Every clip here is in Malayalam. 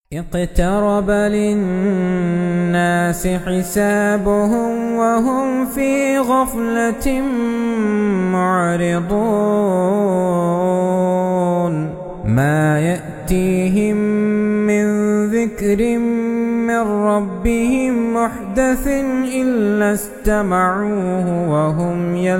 اقترب للناس حسابهم وهم في غفلة معرضون ما يأتيهم من ذكر من ربهم محدث إلا استمعوه وهم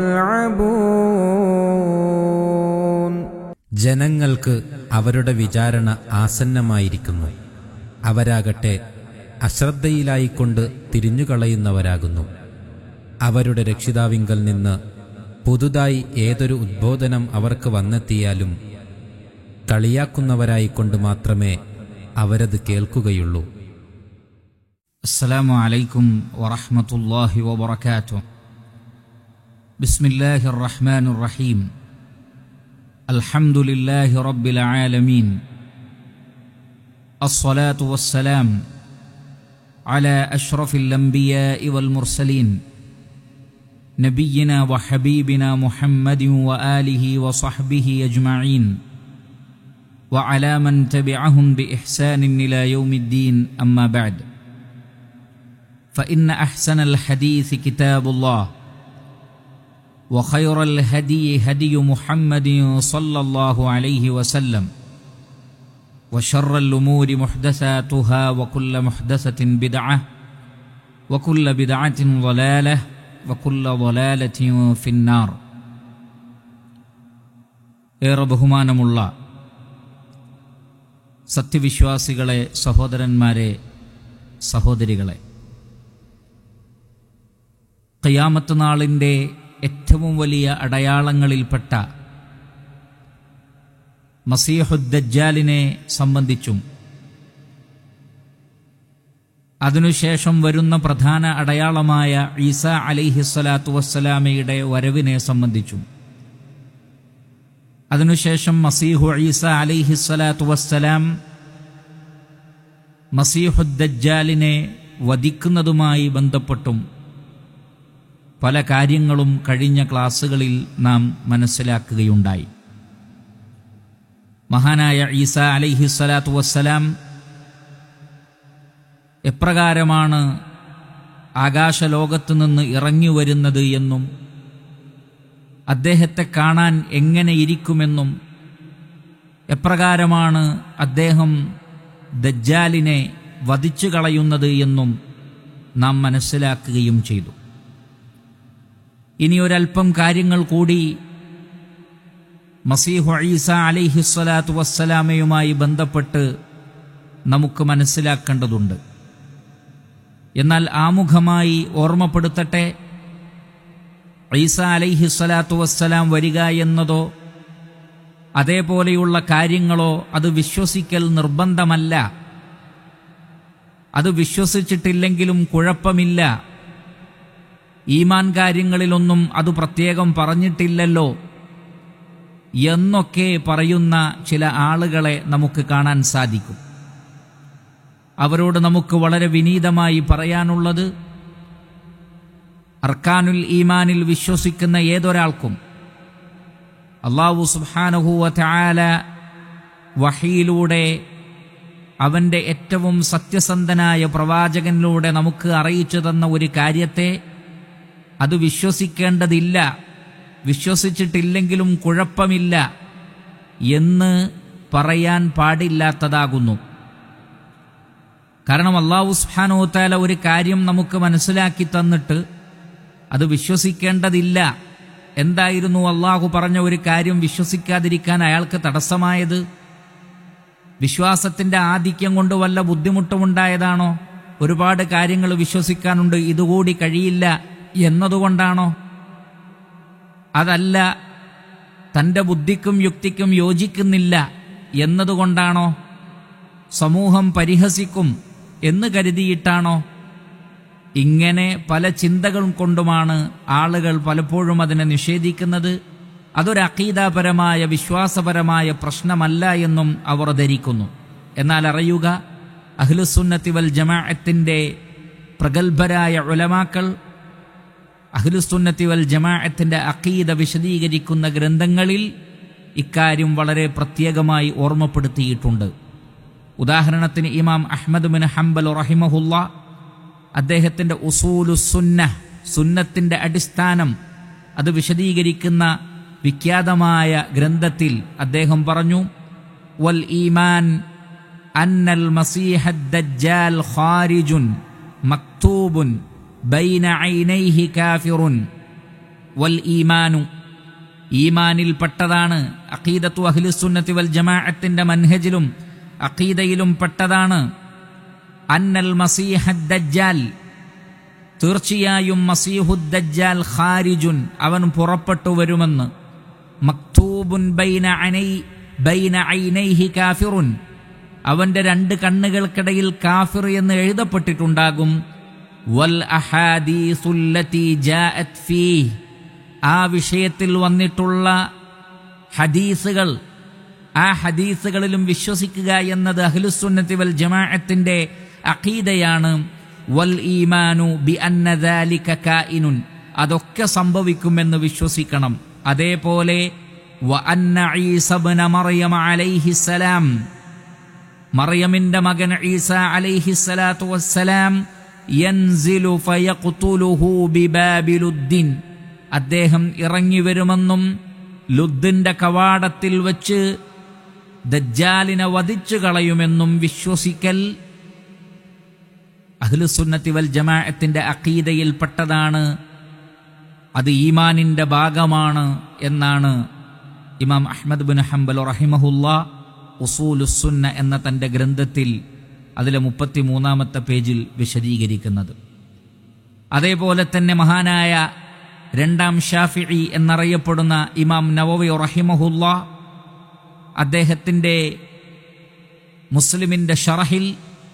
يلعبون ജനങ്ങൾക്ക് അവരുടെ വിചാരണ ആസന്നമായിരിക്കുന്നു അവരാകട്ടെ അശ്രദ്ധയിലായിക്കൊണ്ട് തിരിഞ്ഞുകളയുന്നവരാകുന്നു അവരുടെ രക്ഷിതാവിങ്കൽ നിന്ന് പുതുതായി ഏതൊരു ഉദ്ബോധനം അവർക്ക് വന്നെത്തിയാലും കളിയാക്കുന്നവരായിക്കൊണ്ട് മാത്രമേ അവരത് കേൾക്കുകയുള്ളൂ السلام عليكم ورحمة الله وبركاته بسم الله الرحمن الرحيم الحمد لله رب العالمين الصلاة والسلام على أشرف الأنبياء والمرسلين نبينا وحبيبنا محمد وآله وصحبه أجمعين وعلى من تبعهم بإحسان إلى يوم الدين أما بعد فإن أحسن الحديث كتاب الله وخير الهدي هدي محمد صلى الله عليه وسلم وشر الأمور محدثاتها وكل محدثة بدعة وكل بدعة ضلالة وكل ضلالة في النار ഏറെ ബഹുമാനമുള്ള സത്യവിശ്വാസികളെ സഹോദരന്മാരെ സഹോദരികളെ ഖിയാമത്ത് നാളിൻ്റെ ഏറ്റവും വലിയ അടയാളങ്ങളിൽപ്പെട്ട മസീഹുദ്ദജ്ജാലിനെ സംബന്ധിച്ചും അതിനുശേഷം വരുന്ന പ്രധാന അടയാളമായ ഈസ അലിഹിസ്സലാത്തു വസ്സലാമയുടെ വരവിനെ സംബന്ധിച്ചും അതിനുശേഷം മസീഹു ഈസ അലിഹിസ്സലാത്തു വസ്സലാം മസീഹുദ്ദജ്ജാലിനെ വധിക്കുന്നതുമായി ബന്ധപ്പെട്ടും പല കാര്യങ്ങളും കഴിഞ്ഞ ക്ലാസ്സുകളിൽ നാം മനസ്സിലാക്കുകയുണ്ടായി മഹാനായ ഈസ അലിഹിസ്സലാത്തു വസ്സലാം എപ്രകാരമാണ് ആകാശലോകത്തു നിന്ന് ഇറങ്ങി വരുന്നത് എന്നും അദ്ദേഹത്തെ കാണാൻ എങ്ങനെ ഇരിക്കുമെന്നും എപ്രകാരമാണ് അദ്ദേഹം ദജ്ജാലിനെ വധിച്ചു കളയുന്നത് എന്നും നാം മനസ്സിലാക്കുകയും ചെയ്തു ഇനി ഒരൽപ്പം കാര്യങ്ങൾ കൂടി മസീഹു ഈസ അലിഹിസ്വലാത്തു വസ്സലാമയുമായി ബന്ധപ്പെട്ട് നമുക്ക് മനസ്സിലാക്കേണ്ടതുണ്ട് എന്നാൽ ആമുഖമായി ഓർമ്മപ്പെടുത്തട്ടെ ഈസ അലിഹിസ്വലാത്തു വസ്സലാം വരിക എന്നതോ അതേപോലെയുള്ള കാര്യങ്ങളോ അത് വിശ്വസിക്കൽ നിർബന്ധമല്ല അത് വിശ്വസിച്ചിട്ടില്ലെങ്കിലും കുഴപ്പമില്ല ഈമാൻ കാര്യങ്ങളിലൊന്നും അത് പ്രത്യേകം പറഞ്ഞിട്ടില്ലല്ലോ എന്നൊക്കെ പറയുന്ന ചില ആളുകളെ നമുക്ക് കാണാൻ സാധിക്കും അവരോട് നമുക്ക് വളരെ വിനീതമായി പറയാനുള്ളത് അർക്കാനുൽ ഈമാനിൽ വിശ്വസിക്കുന്ന ഏതൊരാൾക്കും അള്ളാഹു സുബാനുഹൂവ ചായാല വഹിയിലൂടെ അവൻ്റെ ഏറ്റവും സത്യസന്ധനായ പ്രവാചകനിലൂടെ നമുക്ക് അറിയിച്ചു തന്ന ഒരു കാര്യത്തെ അത് വിശ്വസിക്കേണ്ടതില്ല വിശ്വസിച്ചിട്ടില്ലെങ്കിലും കുഴപ്പമില്ല എന്ന് പറയാൻ പാടില്ലാത്തതാകുന്നു കാരണം അള്ളാഹു സുഹാനോത്താല ഒരു കാര്യം നമുക്ക് മനസ്സിലാക്കി തന്നിട്ട് അത് വിശ്വസിക്കേണ്ടതില്ല എന്തായിരുന്നു അള്ളാഹു പറഞ്ഞ ഒരു കാര്യം വിശ്വസിക്കാതിരിക്കാൻ അയാൾക്ക് തടസ്സമായത് വിശ്വാസത്തിന്റെ ആധിക്യം കൊണ്ട് വല്ല ബുദ്ധിമുട്ടുമുണ്ടായതാണോ ഒരുപാട് കാര്യങ്ങൾ വിശ്വസിക്കാനുണ്ട് ഇതുകൂടി കഴിയില്ല എന്നതുകൊണ്ടാണോ അതല്ല തൻ്റെ ബുദ്ധിക്കും യുക്തിക്കും യോജിക്കുന്നില്ല എന്നതുകൊണ്ടാണോ സമൂഹം പരിഹസിക്കും എന്ന് കരുതിയിട്ടാണോ ഇങ്ങനെ പല ചിന്തകൾ കൊണ്ടുമാണ് ആളുകൾ പലപ്പോഴും അതിനെ നിഷേധിക്കുന്നത് അതൊരു അഖീദാപരമായ വിശ്വാസപരമായ പ്രശ്നമല്ല എന്നും അവർ ധരിക്കുന്നു എന്നാൽ അറിയുക അഹ്ലുസുന്നത്തി വൽ ജമാഅത്തിന്റെ പ്രഗത്ഭരായ ഉലമാക്കൾ അഹ്ലുസുന്നത്തി വൽ ജമാഅത്തിന്റെ അഖീദ വിശദീകരിക്കുന്ന ഗ്രന്ഥങ്ങളിൽ ഇക്കാര്യം വളരെ പ്രത്യേകമായി ഓർമ്മപ്പെടുത്തിയിട്ടുണ്ട് ഉദാഹരണത്തിന് ഇമാം അഹ്മദ് ബിൻ ഹംബൽ റഹിമഹുല്ല അദ്ദേഹത്തിൻ്റെ ഉസൂലു സുന്ന സുന്നത്തിൻ്റെ അടിസ്ഥാനം അത് വിശദീകരിക്കുന്ന വിഖ്യാതമായ ഗ്രന്ഥത്തിൽ അദ്ദേഹം പറഞ്ഞു വൽ ഈമാൻ അന്നൽ മസീഹ ദജ്ജാൽ ഖാരിജുൻ മക്തൂബുൻ ബൈന ഐനൈഹി കാഫിറുൻ വൽ ഈമാനു ഈമാനിൽ പെട്ടതാണ് അഖീദത്തു അഹ്ലുസുന്നത്തി വൽ ജമാഅത്തിന്റെ മൻഹജിലും അഖീദയിലും പെട്ടതാണ് അന്നൽ മസീഹ ദജ്ജാൽ തീർച്ചയായും മസീഹുദ്ദജ്ജാൽ ഖാരിജുൻ അവൻ പുറപ്പെട്ടു വരുമെന്ന് മക്തൂബുൻ ബൈന അനൈ ബൈന ഐനൈഹി കാഫിറുൻ അവന്റെ രണ്ട് കണ്ണുകൾക്കിടയിൽ കാഫിർ എന്ന് എഴുതപ്പെട്ടിട്ടുണ്ടാകും വൽ അഹാദീസുല്ലതി ജാഅത് ഫീഹ് ആ വിഷയത്തിൽ വന്നിട്ടുള്ള ഹദീസുകൾ ആ ഹദീസുകളിലും വിശ്വസിക്കുക എന്നത് അഹ്ലുസുന്നത്തി വൽ ജമാഅത്തിന്റെ അഖീദയാണ് വൽ ഈമാനു ബി അന്ന ദാലിക കായിനുൻ അതൊക്കെ സംഭവിക്കുമെന്ന് വിശ്വസിക്കണം അതേപോലെ വ അന്ന ഈസ ഇബ്ന മറിയം അലൈഹിസ്സലാം മറിയമിന്റെ മകൻ ഈസ അലൈഹിസ്സലാത്തു വസ്സലാം യൻസിലു ഫയഖ്തുലുഹു ബിബാബിലുദ്ദീൻ അദ്ദേഹം ഇറങ്ങി വരുമെന്നും ലുദ്ദിന്റെ കവാടത്തിൽ വച്ച് ദജ്ജാലിനെ വധിച്ചു കളയുമെന്നും വിശ്വസിക്കൽ അഹ്ലുസുന്നത്തി വൽ ജമാഅത്തിന്റെ അഖീദയിൽപ്പെട്ടതാണ് അത് ഈമാനിന്റെ ഭാഗമാണ് എന്നാണ് ഇമാം അഹ്മദ് ബിൻ ഹംബൽ റഹിമഹുല്ല ഉസൂലുസുന്ന എന്ന തന്റെ ഗ്രന്ഥത്തിൽ അതിലെ മുപ്പത്തിമൂന്നാമത്തെ പേജിൽ വിശദീകരിക്കുന്നത് അതേപോലെ തന്നെ മഹാനായ രണ്ടാം ഷാഫിഇ എന്നറിയപ്പെടുന്ന ഇമാം നവവി റഹിമഹുല്ല അദ്ദേഹത്തിൻ്റെ മുസ്ലിമിൻ്റെ ഷറഹിൽ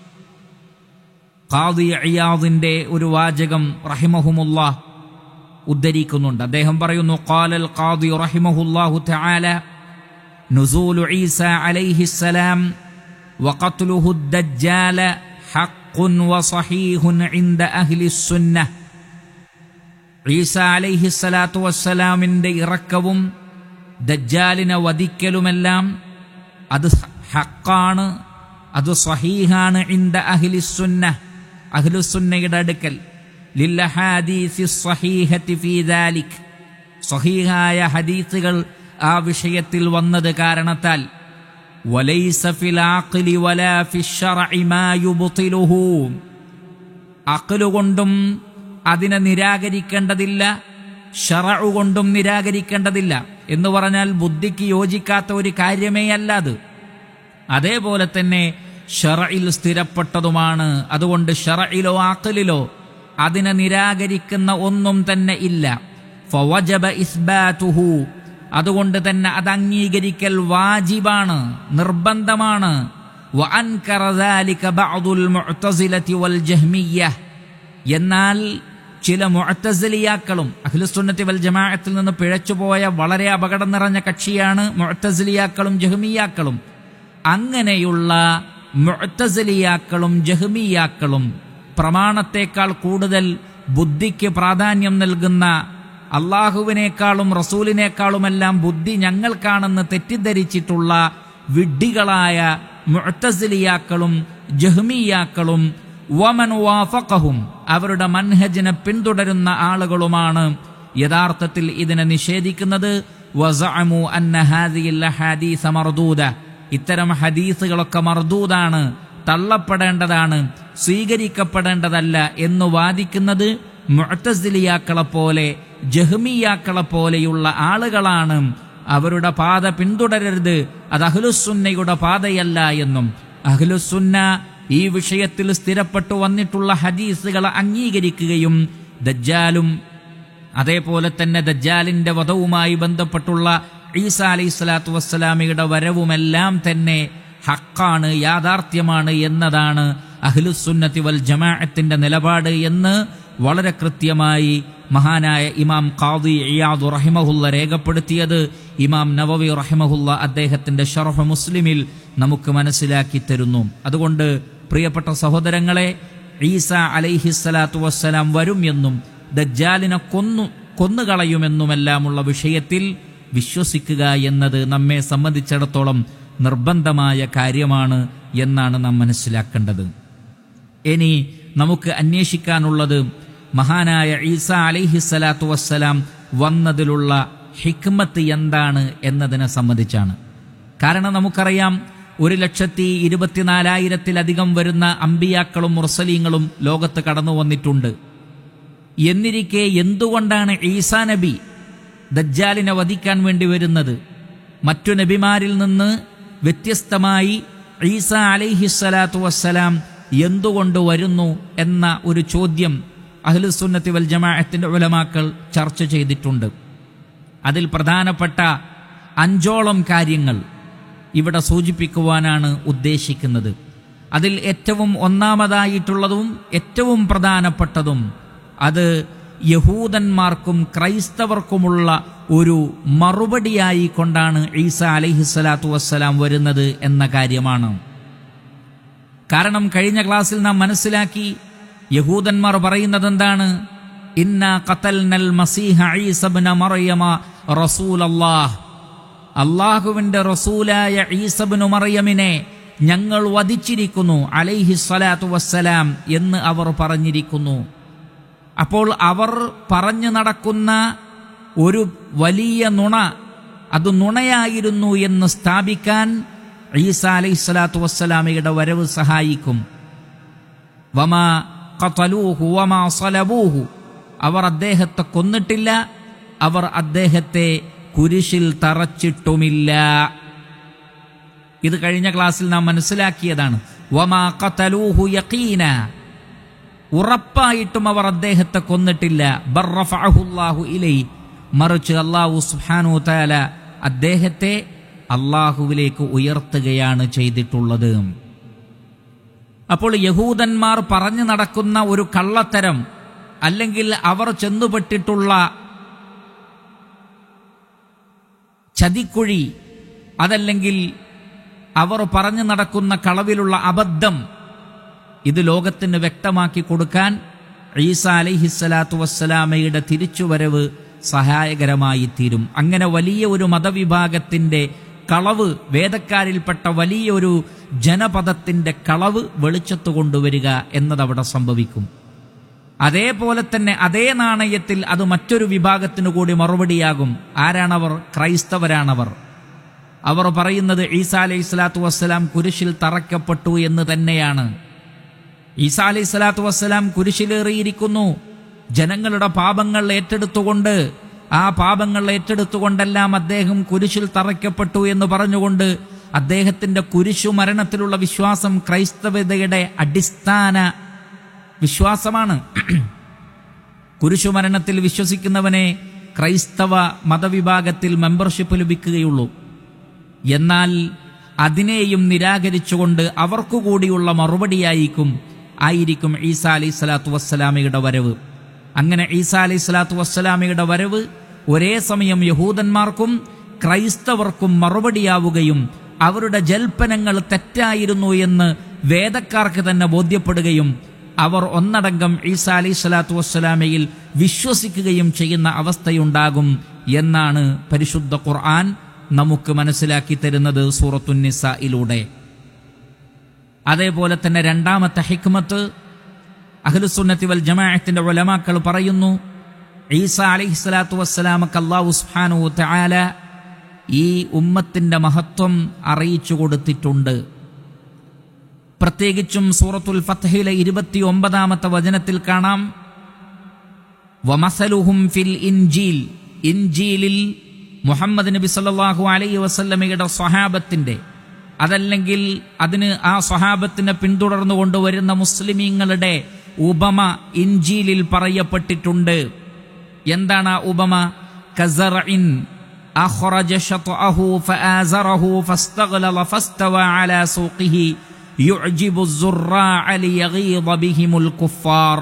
ഖാദി അയ്യാദിൻ്റെ ഒരു വാചകം റഹിമഹുമുല്ല ഉദ്ധരിക്കുന്നുണ്ട് അദ്ദേഹം പറയുന്നു ഖാലൽ ഖാദി റഹിമഹുല്ലാഹു തആല നുസൂലു ഈസ അലൈഹിസ്സലാം وقتله الدجال حق وصحيح عند أهل السنة ഈസ അലൈഹിസ്സലാത്തു വസ്സലാമിൻ്റെ ഇറക്കവും ദജ്ജാലിനെ വധിക്കലുമെല്ലാം അത് ഹക്കാണ് അത് സ്വഹീഹാണ് ഇന്ദ അഹ്ലിസുന്ന അഹ്ലുസുന്നയുടെ അടുക്കൽ ലില്ലഹാദീസി സ്വഹീഹത്തി ഫീ ദാലിക് സ്വഹീഹായ ഹദീസുകൾ ആ വിഷയത്തിൽ വന്നത് കാരണത്താൽ വലൈസ ഫിൽ ആഖിലി വലാ ഫിശ്ശറഇ മാ യുബ്തിലുഹു അഖലുകൊണ്ടും അതിനെ നിരാകരിക്കേണ്ടതില്ല ഷറഉ കൊണ്ടും നിരാകരിക്കേണ്ടതില്ല എന്ന് പറഞ്ഞാൽ ബുദ്ധിക്ക് യോജിക്കാത്ത ഒരു കാര്യമേ അല്ല അത് അതേപോലെ തന്നെ ഷറയിൽ സ്ഥിരപ്പെട്ടതുമാണ് അതുകൊണ്ട് ഷറയിലോ ആക്കലിലോ അതിനെ നിരാകരിക്കുന്ന ഒന്നും തന്നെ ഇല്ല ഫവജബ ഇസ്ബാതുഹു അതുകൊണ്ട് തന്നെ അത് അംഗീകരിക്കൽ വാജിബാണ് നിർബന്ധമാണ് വഅൻകറ ذلك بعض المعتزلة والجهمية എന്നാൽ ചില മുഅത്തസിലിയാക്കളും അഖിലുസുന്നത്തി വൽ ജമാഅത്തിൽ നിന്ന് പിഴച്ചുപോയ വളരെ അപകടം നിറഞ്ഞ കക്ഷിയാണ് മുഅത്തസിലിയാക്കളും ജഹ്മിയാക്കളും അങ്ങനെയുള്ള മുഅത്തസിലിയാക്കളും ജഹ്മിയാക്കളും പ്രമാണത്തെക്കാൾ കൂടുതൽ ബുദ്ധിക്ക് പ്രാധാന്യം നൽകുന്ന അള്ളാഹുവിനേക്കാളും റസൂലിനേക്കാളുമെല്ലാം ബുദ്ധി ഞങ്ങൾക്കാണെന്ന് തെറ്റിദ്ധരിച്ചിട്ടുള്ള വിഡ്ഢികളായ മുഅത്തസിലിയാക്കളും ജഹ്മിയാക്കളും വമൻ വാഫഖഹും അവരുടെ മൻഹജിനെ പിന്തുടരുന്ന ആളുകളുമാണ് യഥാർത്ഥത്തിൽ ഇതിനെ നിഷേധിക്കുന്നത് വസഅമു അന്ന ഹാദിഹിൽ ഹദീസ മർദൂദ ഇത്തരം ഹദീസുകളൊക്കെ മർദൂദാണ് തള്ളപ്പെടേണ്ടതാണ് സ്വീകരിക്കപ്പെടേണ്ടതല്ല എന്ന് വാദിക്കുന്നത് മുഅത്തസിലിയാക്കളെ പോലെ ജഹ്മിയാക്കളെ പോലെയുള്ള ആളുകളാണ് അവരുടെ പാത പിന്തുടരരുത് അത് അഹ്ലുസുന്നയുടെ പാതയല്ല എന്നും അഹ്ലുസുന്ന ഈ വിഷയത്തിൽ സ്ഥിരപ്പെട്ടു വന്നിട്ടുള്ള ഹദീസുകളെ അംഗീകരിക്കുകയും ദജ്ജാലും അതേപോലെ തന്നെ ദജ്ജാലിന്റെ വധവുമായി ബന്ധപ്പെട്ടുള്ള ഈസ അലൈഹി സ്വലാത്തു വസ്സലാമിയുടെ വരവുമെല്ലാം തന്നെ ഹക്കാണ് യാഥാർത്ഥ്യമാണ് എന്നതാണ് അഹ്ലുസുന്നത്തി വൽ ജമാഅത്തിന്റെ നിലപാട് എന്ന് വളരെ കൃത്യമായി മഹാനായ ഇമാം ഖാദി ഇയാദു റഹിമഹുല്ല രേഖപ്പെടുത്തിയത് ഇമാം നവവി റഹിമഹുല്ല അദ്ദേഹത്തിന്റെ ഷറഫ് മുസ്ലിമിൽ നമുക്ക് മനസ്സിലാക്കി തരുന്നു അതുകൊണ്ട് പ്രിയപ്പെട്ട സഹോദരങ്ങളെ ഈസ അലൈഹിസ്സലാത്തു വസ്സലാം വരും എന്നും ദജ്ജാലിനെ കൊന്നു കൊന്നുകളയുമെന്നുമെല്ലാമുള്ള വിഷയത്തിൽ വിശ്വസിക്കുക എന്നത് നമ്മെ സംബന്ധിച്ചിടത്തോളം നിർബന്ധമായ കാര്യമാണ് എന്നാണ് നാം മനസ്സിലാക്കേണ്ടത് ഇനി നമുക്ക് അന്വേഷിക്കാനുള്ളത് മഹാനായ ഈസ അലിഹിസ്സലാത്തു വസ്സലാം വന്നതിലുള്ള ഹിക്മത്ത് എന്താണ് എന്നതിനെ സംബന്ധിച്ചാണ് കാരണം നമുക്കറിയാം ഒരു ലക്ഷത്തി ഇരുപത്തിനാലായിരത്തിലധികം വരുന്ന അമ്പിയാക്കളും മുർസലീങ്ങളും ലോകത്ത് കടന്നു വന്നിട്ടുണ്ട് എന്നിരിക്കെ എന്തുകൊണ്ടാണ് ഈസാ നബി ദജ്ജാലിനെ വധിക്കാൻ വേണ്ടി വരുന്നത് മറ്റു നബിമാരിൽ നിന്ന് വ്യത്യസ്തമായി ഈസ അലൈഹിസ്സലാത്തു വസ്സലാം എന്തുകൊണ്ട് വരുന്നു എന്ന ഒരു ചോദ്യം അഹ്ലുസുന്നത്തി വൽ ജമാഅത്തിന്റെ ഉലമാക്കൾ ചർച്ച ചെയ്തിട്ടുണ്ട് അതിൽ പ്രധാനപ്പെട്ട അഞ്ചോളം കാര്യങ്ങൾ ഇവിടെ സൂചിപ്പിക്കുവാനാണ് ഉദ്ദേശിക്കുന്നത് അതിൽ ഏറ്റവും ഒന്നാമതായിട്ടുള്ളതും ഏറ്റവും പ്രധാനപ്പെട്ടതും അത് യഹൂദന്മാർക്കും ക്രൈസ്തവർക്കുമുള്ള ഒരു മറുപടിയായി കൊണ്ടാണ് ഈസ അലഹിസ്സലാത്തു വസ്സലാം വരുന്നത് എന്ന കാര്യമാണ് കാരണം കഴിഞ്ഞ ക്ലാസ്സിൽ നാം മനസ്സിലാക്കി യഹൂദന്മാർ പറയുന്നത് എന്താണ് ഇന്ന ഖതൽനൽ മസീഹ ഈസബ്ന മറിയമ റസൂലല്ലാഹ് അള്ളാഹുവിന്റെ റസൂലായ ഈസബ്നു മറിയമിനെ ഞങ്ങൾ വധിച്ചിരിക്കുന്നു അലൈഹി സ്വലാത്തു വസ്സലാം എന്ന് അവർ പറഞ്ഞിരിക്കുന്നു അപ്പോൾ അവർ പറഞ്ഞു നടക്കുന്ന ഒരു വലിയ നുണ അത് നുണയായിരുന്നു എന്ന് സ്ഥാപിക്കാൻ ഈസ അലൈഹി സ്വലാത്തു വസ്സലാമയുടെ വരവ് സഹായിക്കും വമാ ഖതലൂഹു വമാ സലബൂഹു അവർ അദ്ദേഹത്തെ കൊന്നിട്ടില്ല അവർ അദ്ദേഹത്തെ കുരിശിൽ തറച്ചിട്ടുമില്ല ഇത് കഴിഞ്ഞ ക്ലാസ്സിൽ നാം മനസ്സിലാക്കിയതാണ് വമാ ഖതലൂഹു യഖീന ഉറപ്പായിട്ടും അവർ അദ്ദേഹത്തെ കൊന്നിട്ടില്ല ബർറഫഅഹുല്ലാഹു ഇലൈ മറിച്ച് അള്ളാഹു സുബ്ഹാനഹു തആല അദ്ദേഹത്തെ അള്ളാഹുവിലേക്ക് ഉയർത്തുകയാണ് ചെയ്തിട്ടുള്ളത് അപ്പോൾ യഹൂദന്മാർ പറഞ്ഞു നടക്കുന്ന ഒരു കള്ളത്തരം അല്ലെങ്കിൽ അവർ ചെന്നുപെട്ടിട്ടുള്ള ചതിക്കുഴി അതല്ലെങ്കിൽ അവർ പറഞ്ഞു നടക്കുന്ന കളവിലുള്ള അബദ്ധം ഇത് ലോകത്തിന് വ്യക്തമാക്കി കൊടുക്കാൻ ഈസ അലൈഹിസ്സലാത്തു വസ്സലാമയുടെ തിരിച്ചുവരവ് സഹായകരമായി തീരും അങ്ങനെ വലിയ ഒരു മതവിഭാഗത്തിന്റെ കളവ് വേദക്കാരിൽപ്പെട്ട വലിയൊരു ജനപദത്തിന്റെ കളവ് വെളിച്ചത്ത് കൊണ്ടുവരിക എന്നതവിടെ സംഭവിക്കും അതേപോലെ തന്നെ അതേ നാണയത്തിൽ അത് മറ്റൊരു വിഭാഗത്തിനു കൂടി മറുപടിയാകും ആരാണവർ ക്രൈസ്തവരാണവർ അവർ പറയുന്നത് ഈസ അലൈഹി സ്വലാത്തു വസ്സലാം കുരിശിൽ തറയ്ക്കപ്പെട്ടു എന്ന് തന്നെയാണ് ഈസ അലൈഹി സ്വലാത്തു വസ്സലാം കുരിശിലേറിയിരിക്കുന്നു ജനങ്ങളുടെ പാപങ്ങൾ ഏറ്റെടുത്തുകൊണ്ട് ആ പാപങ്ങൾ ഏറ്റെടുത്തുകൊണ്ടെല്ലാം അദ്ദേഹം കുരിശിൽ തറയ്ക്കപ്പെട്ടു എന്ന് പറഞ്ഞുകൊണ്ട് അദ്ദേഹത്തിന്റെ കുരിശു മരണത്തിലുള്ള വിശ്വാസം ക്രൈസ്തവതയുടെ അടിസ്ഥാന വിശ്വാസമാണ് കുരിശുമരണത്തിൽ വിശ്വസിക്കുന്നവനെ ക്രൈസ്തവ മതവിഭാഗത്തിൽ മെമ്പർഷിപ്പ് ലഭിക്കുകയുള്ളൂ എന്നാൽ അതിനെയും നിരാകരിച്ചുകൊണ്ട് അവർക്കു കൂടിയുള്ള മറുപടിയായിരിക്കും ആയിരിക്കും ഈസ അലൈഹി സ്വലാത്തു വസ്സലാമയുടെ വരവ് അങ്ങനെ ഈസ അലൈഹി സ്വലാത്തു വസ്സലാമയുടെ വരവ് ഒരേ സമയം യഹൂദന്മാർക്കും ക്രൈസ്തവർക്കും മറുപടിയാവുകയും അവരുടെ ജൽപ്പനങ്ങൾ തെറ്റായിരുന്നു എന്ന് വേദക്കാർക്ക് തന്നെ ബോധ്യപ്പെടുകയും അവർ ഒന്നടങ്കം ഈസ അലൈഹി സ്വലാത്തു വസ്സലാമയിൽ വിശ്വസിക്കുകയും ചെയ്യുന്ന അവസ്ഥയുണ്ടാകും എന്നാണ് പരിശുദ്ധ ഖുർആൻ നമുക്ക് മനസ്സിലാക്കി തരുന്നത് സൂറത്തുന്നിസയിലൂടെ അതേപോലെ തന്നെ രണ്ടാമത്തെ ഹിക്മത്ത് അഖിലുസുന്നത്തി വൽ ജമാഅത്തിന്റെ ഉലമാക്കൾ പറയുന്നു ഈസ അലൈഹി സ്വലാത്തു വസ്സലാമക്ക് അള്ളാഹു സുബ്ഹാനഹു തആല ഈ ഉമ്മത്തിന്റെ മഹത്വം അറിയിച്ചു കൊടുത്തിട്ടുണ്ട് പ്രത്യേകിച്ചും സൂറത്തുൽ ഫത്ഹിലെ ഇരുപത്തി ഒമ്പതാമത്തെ വചനത്തിൽ കാണാം വമസലുഹും ഫിൽ ഇൻജീൽ ഇൻജീലിൽ മുഹമ്മദ് നബി സല്ലല്ലാഹു അലൈഹി വസല്ലമയുടെ സ്വഹാബത്തിന്റെ അതല്ലെങ്കിൽ അതിന് ആ സ്വഹാബത്തിനെ പിന്തുടർന്നു കൊണ്ടുവരുന്ന മുസ്ലിമീങ്ങളുടെ ഉപമ ഇൻജീലിൽ പറയപ്പെട്ടിട്ടുണ്ട് എന്താണ് ആ ഉപമ കസറഇൻ أخرج شطأه فآزره فاستغلظ فاستوى على سوقه يعجب الزراع ليغيظ بهم الكفار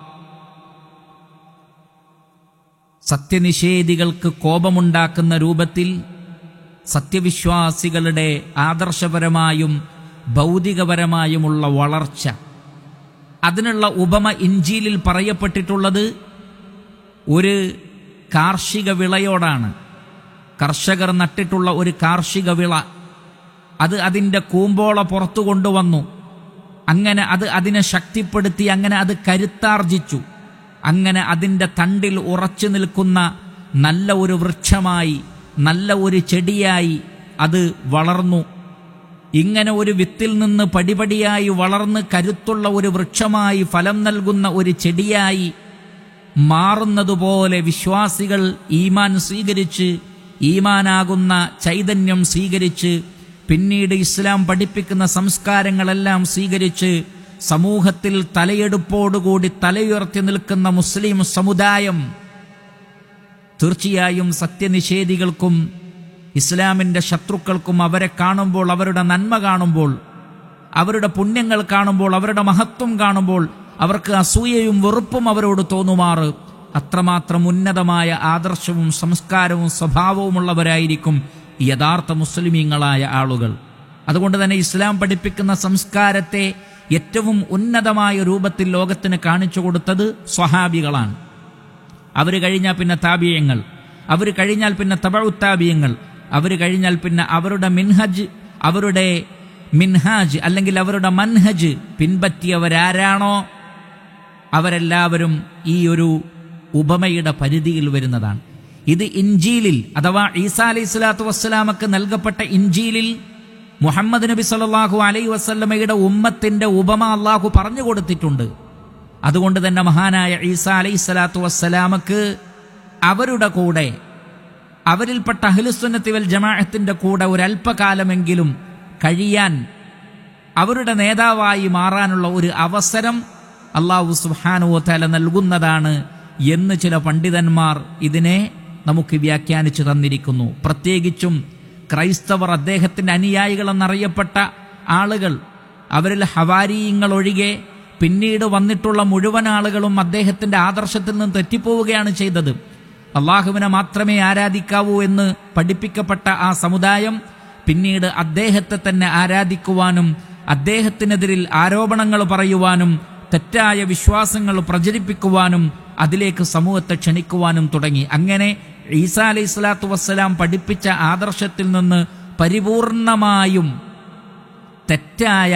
സത്യനിഷേധികൾക്ക് കോപമുണ്ടാക്കുന്ന രൂപത്തിൽ സത്യവിശ്വാസികളുടെ ആദർശപരമായും ഭൗതികപരമായുമുള്ള വളർച്ച അതിനുള്ള ഉപമ ഇഞ്ചിയിലിൽ പറയപ്പെട്ടിട്ടുള്ളത് ഒരു കാർഷിക വിളയോടാണ് കർഷകർ നട്ടിട്ടുള്ള ഒരു കാർഷിക വിള അത് അതിൻ്റെ കൂമ്പോള പുറത്തു കൊണ്ടുവന്നു അങ്ങനെ അത് അതിനെ ശക്തിപ്പെടുത്തി അങ്ങനെ അത് കരുത്താർജിച്ചു അങ്ങനെ അതിൻ്റെ തണ്ടിൽ ഉറച്ചു നിൽക്കുന്ന നല്ല ഒരു വൃക്ഷമായി നല്ല ഒരു ചെടിയായി അത് വളർന്നു ഇങ്ങനെ ഒരു വിത്തിൽ നിന്ന് പടിപടിയായി വളർന്ന് കരുത്തുള്ള ഒരു വൃക്ഷമായി ഫലം നൽകുന്ന ഒരു ചെടിയായി മാറുന്നതുപോലെ വിശ്വാസികൾ ഈമാൻ സ്വീകരിച്ച് ഈമാനാകുന്ന ചൈതന്യം സ്വീകരിച്ച് പിന്നീട് ഇസ്ലാം പഠിപ്പിക്കുന്ന സംസ്കാരങ്ങളെല്ലാം സ്വീകരിച്ച് സമൂഹത്തിൽ തലയെടുപ്പോടുകൂടി തലയുയർത്തി നിൽക്കുന്ന മുസ്ലിം സമുദായം തീർച്ചയായും സത്യനിഷേധികൾക്കും ഇസ്ലാമിന്റെ ശത്രുക്കൾക്കും അവരെ കാണുമ്പോൾ അവരുടെ നന്മ കാണുമ്പോൾ അവരുടെ പുണ്യങ്ങൾ കാണുമ്പോൾ അവരുടെ മഹത്വം കാണുമ്പോൾ അവർക്ക് അസൂയയും വെറുപ്പും അവരോട് തോന്നുമാറ് അത്രമാത്രം ഉന്നതമായ ആദർശവും സംസ്കാരവും സ്വഭാവവുമുള്ളവരായിരിക്കും യഥാർത്ഥ മുസ്ലിമീങ്ങളായ ആളുകൾ അതുകൊണ്ട് തന്നെ ഇസ്ലാം പഠിപ്പിക്കുന്ന സംസ്കാരത്തെ ഏറ്റവും ഉന്നതമായ രൂപത്തിൽ ലോകത്തിന് കാണിച്ചു കൊടുത്തത് സ്വഹാബികളാണ് അവർ കഴിഞ്ഞാൽ പിന്നെ താബിയങ്ങൾ അവർ കഴിഞ്ഞാൽ പിന്നെ തബഉത്താബിയങ്ങൾ അവർ കഴിഞ്ഞാൽ പിന്നെ അവരുടെ മിൻഹജ് അവരുടെ മിൻഹാജ് അല്ലെങ്കിൽ അവരുടെ മൻഹജ് പിൻപറ്റിയവരാരാണോ അവരെല്ലാവരും ഈ ഒരു ഉപമയുടെ പരിധിയിൽ വരുന്നതാണ് ഇത് ഇഞ്ചീലിൽ അഥവാ ഈസാ അലൈഹി സ്വലാത്തു വസ്സലാമക്ക് നൽകപ്പെട്ട ഇഞ്ചീലിൽ മുഹമ്മദ് നബി സല്ലല്ലാഹു അലൈഹി വസല്ലമയുടെ ഉമ്മത്തിന്റെ ഉപമ അള്ളാഹു പറഞ്ഞു കൊടുത്തിട്ടുണ്ട് അതുകൊണ്ട് തന്നെ മഹാനായ ഈസാ അലൈഹി സ്വലാത്തു വസ്സലാമക്ക് അവരുടെ കൂടെ അവരിൽപ്പെട്ട അഹ്ലുസുന്നത്തി വൽ ജമാഅത്തിന്റെ കൂടെ ഒരല്പകാലമെങ്കിലും കഴിയാൻ അവരുടെ നേതാവായി മാറാനുള്ള ഒരു അവസരം അള്ളാഹു സുബ്ഹാനഹു തആല നൽകുന്നതാണ് എന്ന് ചില പണ്ഡിതന്മാർ ഇതിനെ നമുക്ക് വ്യാഖ്യാനിച്ചു തന്നിരിക്കുന്നു പ്രത്യേകിച്ചും ക്രൈസ്തവർ അദ്ദേഹത്തിന്റെ അനുയായികൾ എന്നറിയപ്പെട്ട ആളുകൾ അവരിൽ ഹവാരീയങ്ങൾ ഒഴികെ പിന്നീട് വന്നിട്ടുള്ള മുഴുവൻ ആളുകളും അദ്ദേഹത്തിന്റെ ആദർശത്തിൽ നിന്ന് തെറ്റിപ്പോവുകയാണ് ചെയ്തത് അള്ളാഹുവിനെ മാത്രമേ ആരാധിക്കാവൂ എന്ന് പഠിപ്പിക്കപ്പെട്ട ആ സമുദായം പിന്നീട് അദ്ദേഹത്തെ തന്നെ ആരാധിക്കുവാനും അദ്ദേഹത്തിനെതിരിൽ ആരോപണങ്ങൾ പറയുവാനും തെറ്റായ വിശ്വാസങ്ങൾ പ്രചരിപ്പിക്കുവാനും അതിലേക്ക് സമൂഹത്തെ ക്ഷണിക്കുവാനും തുടങ്ങി അങ്ങനെ ഈസാ അലൈഹി സ്വലാത്തു വസ്സലാം പഠിപ്പിച്ച ആദർശത്തിൽ നിന്ന് പരിപൂർണമായും തെറ്റായ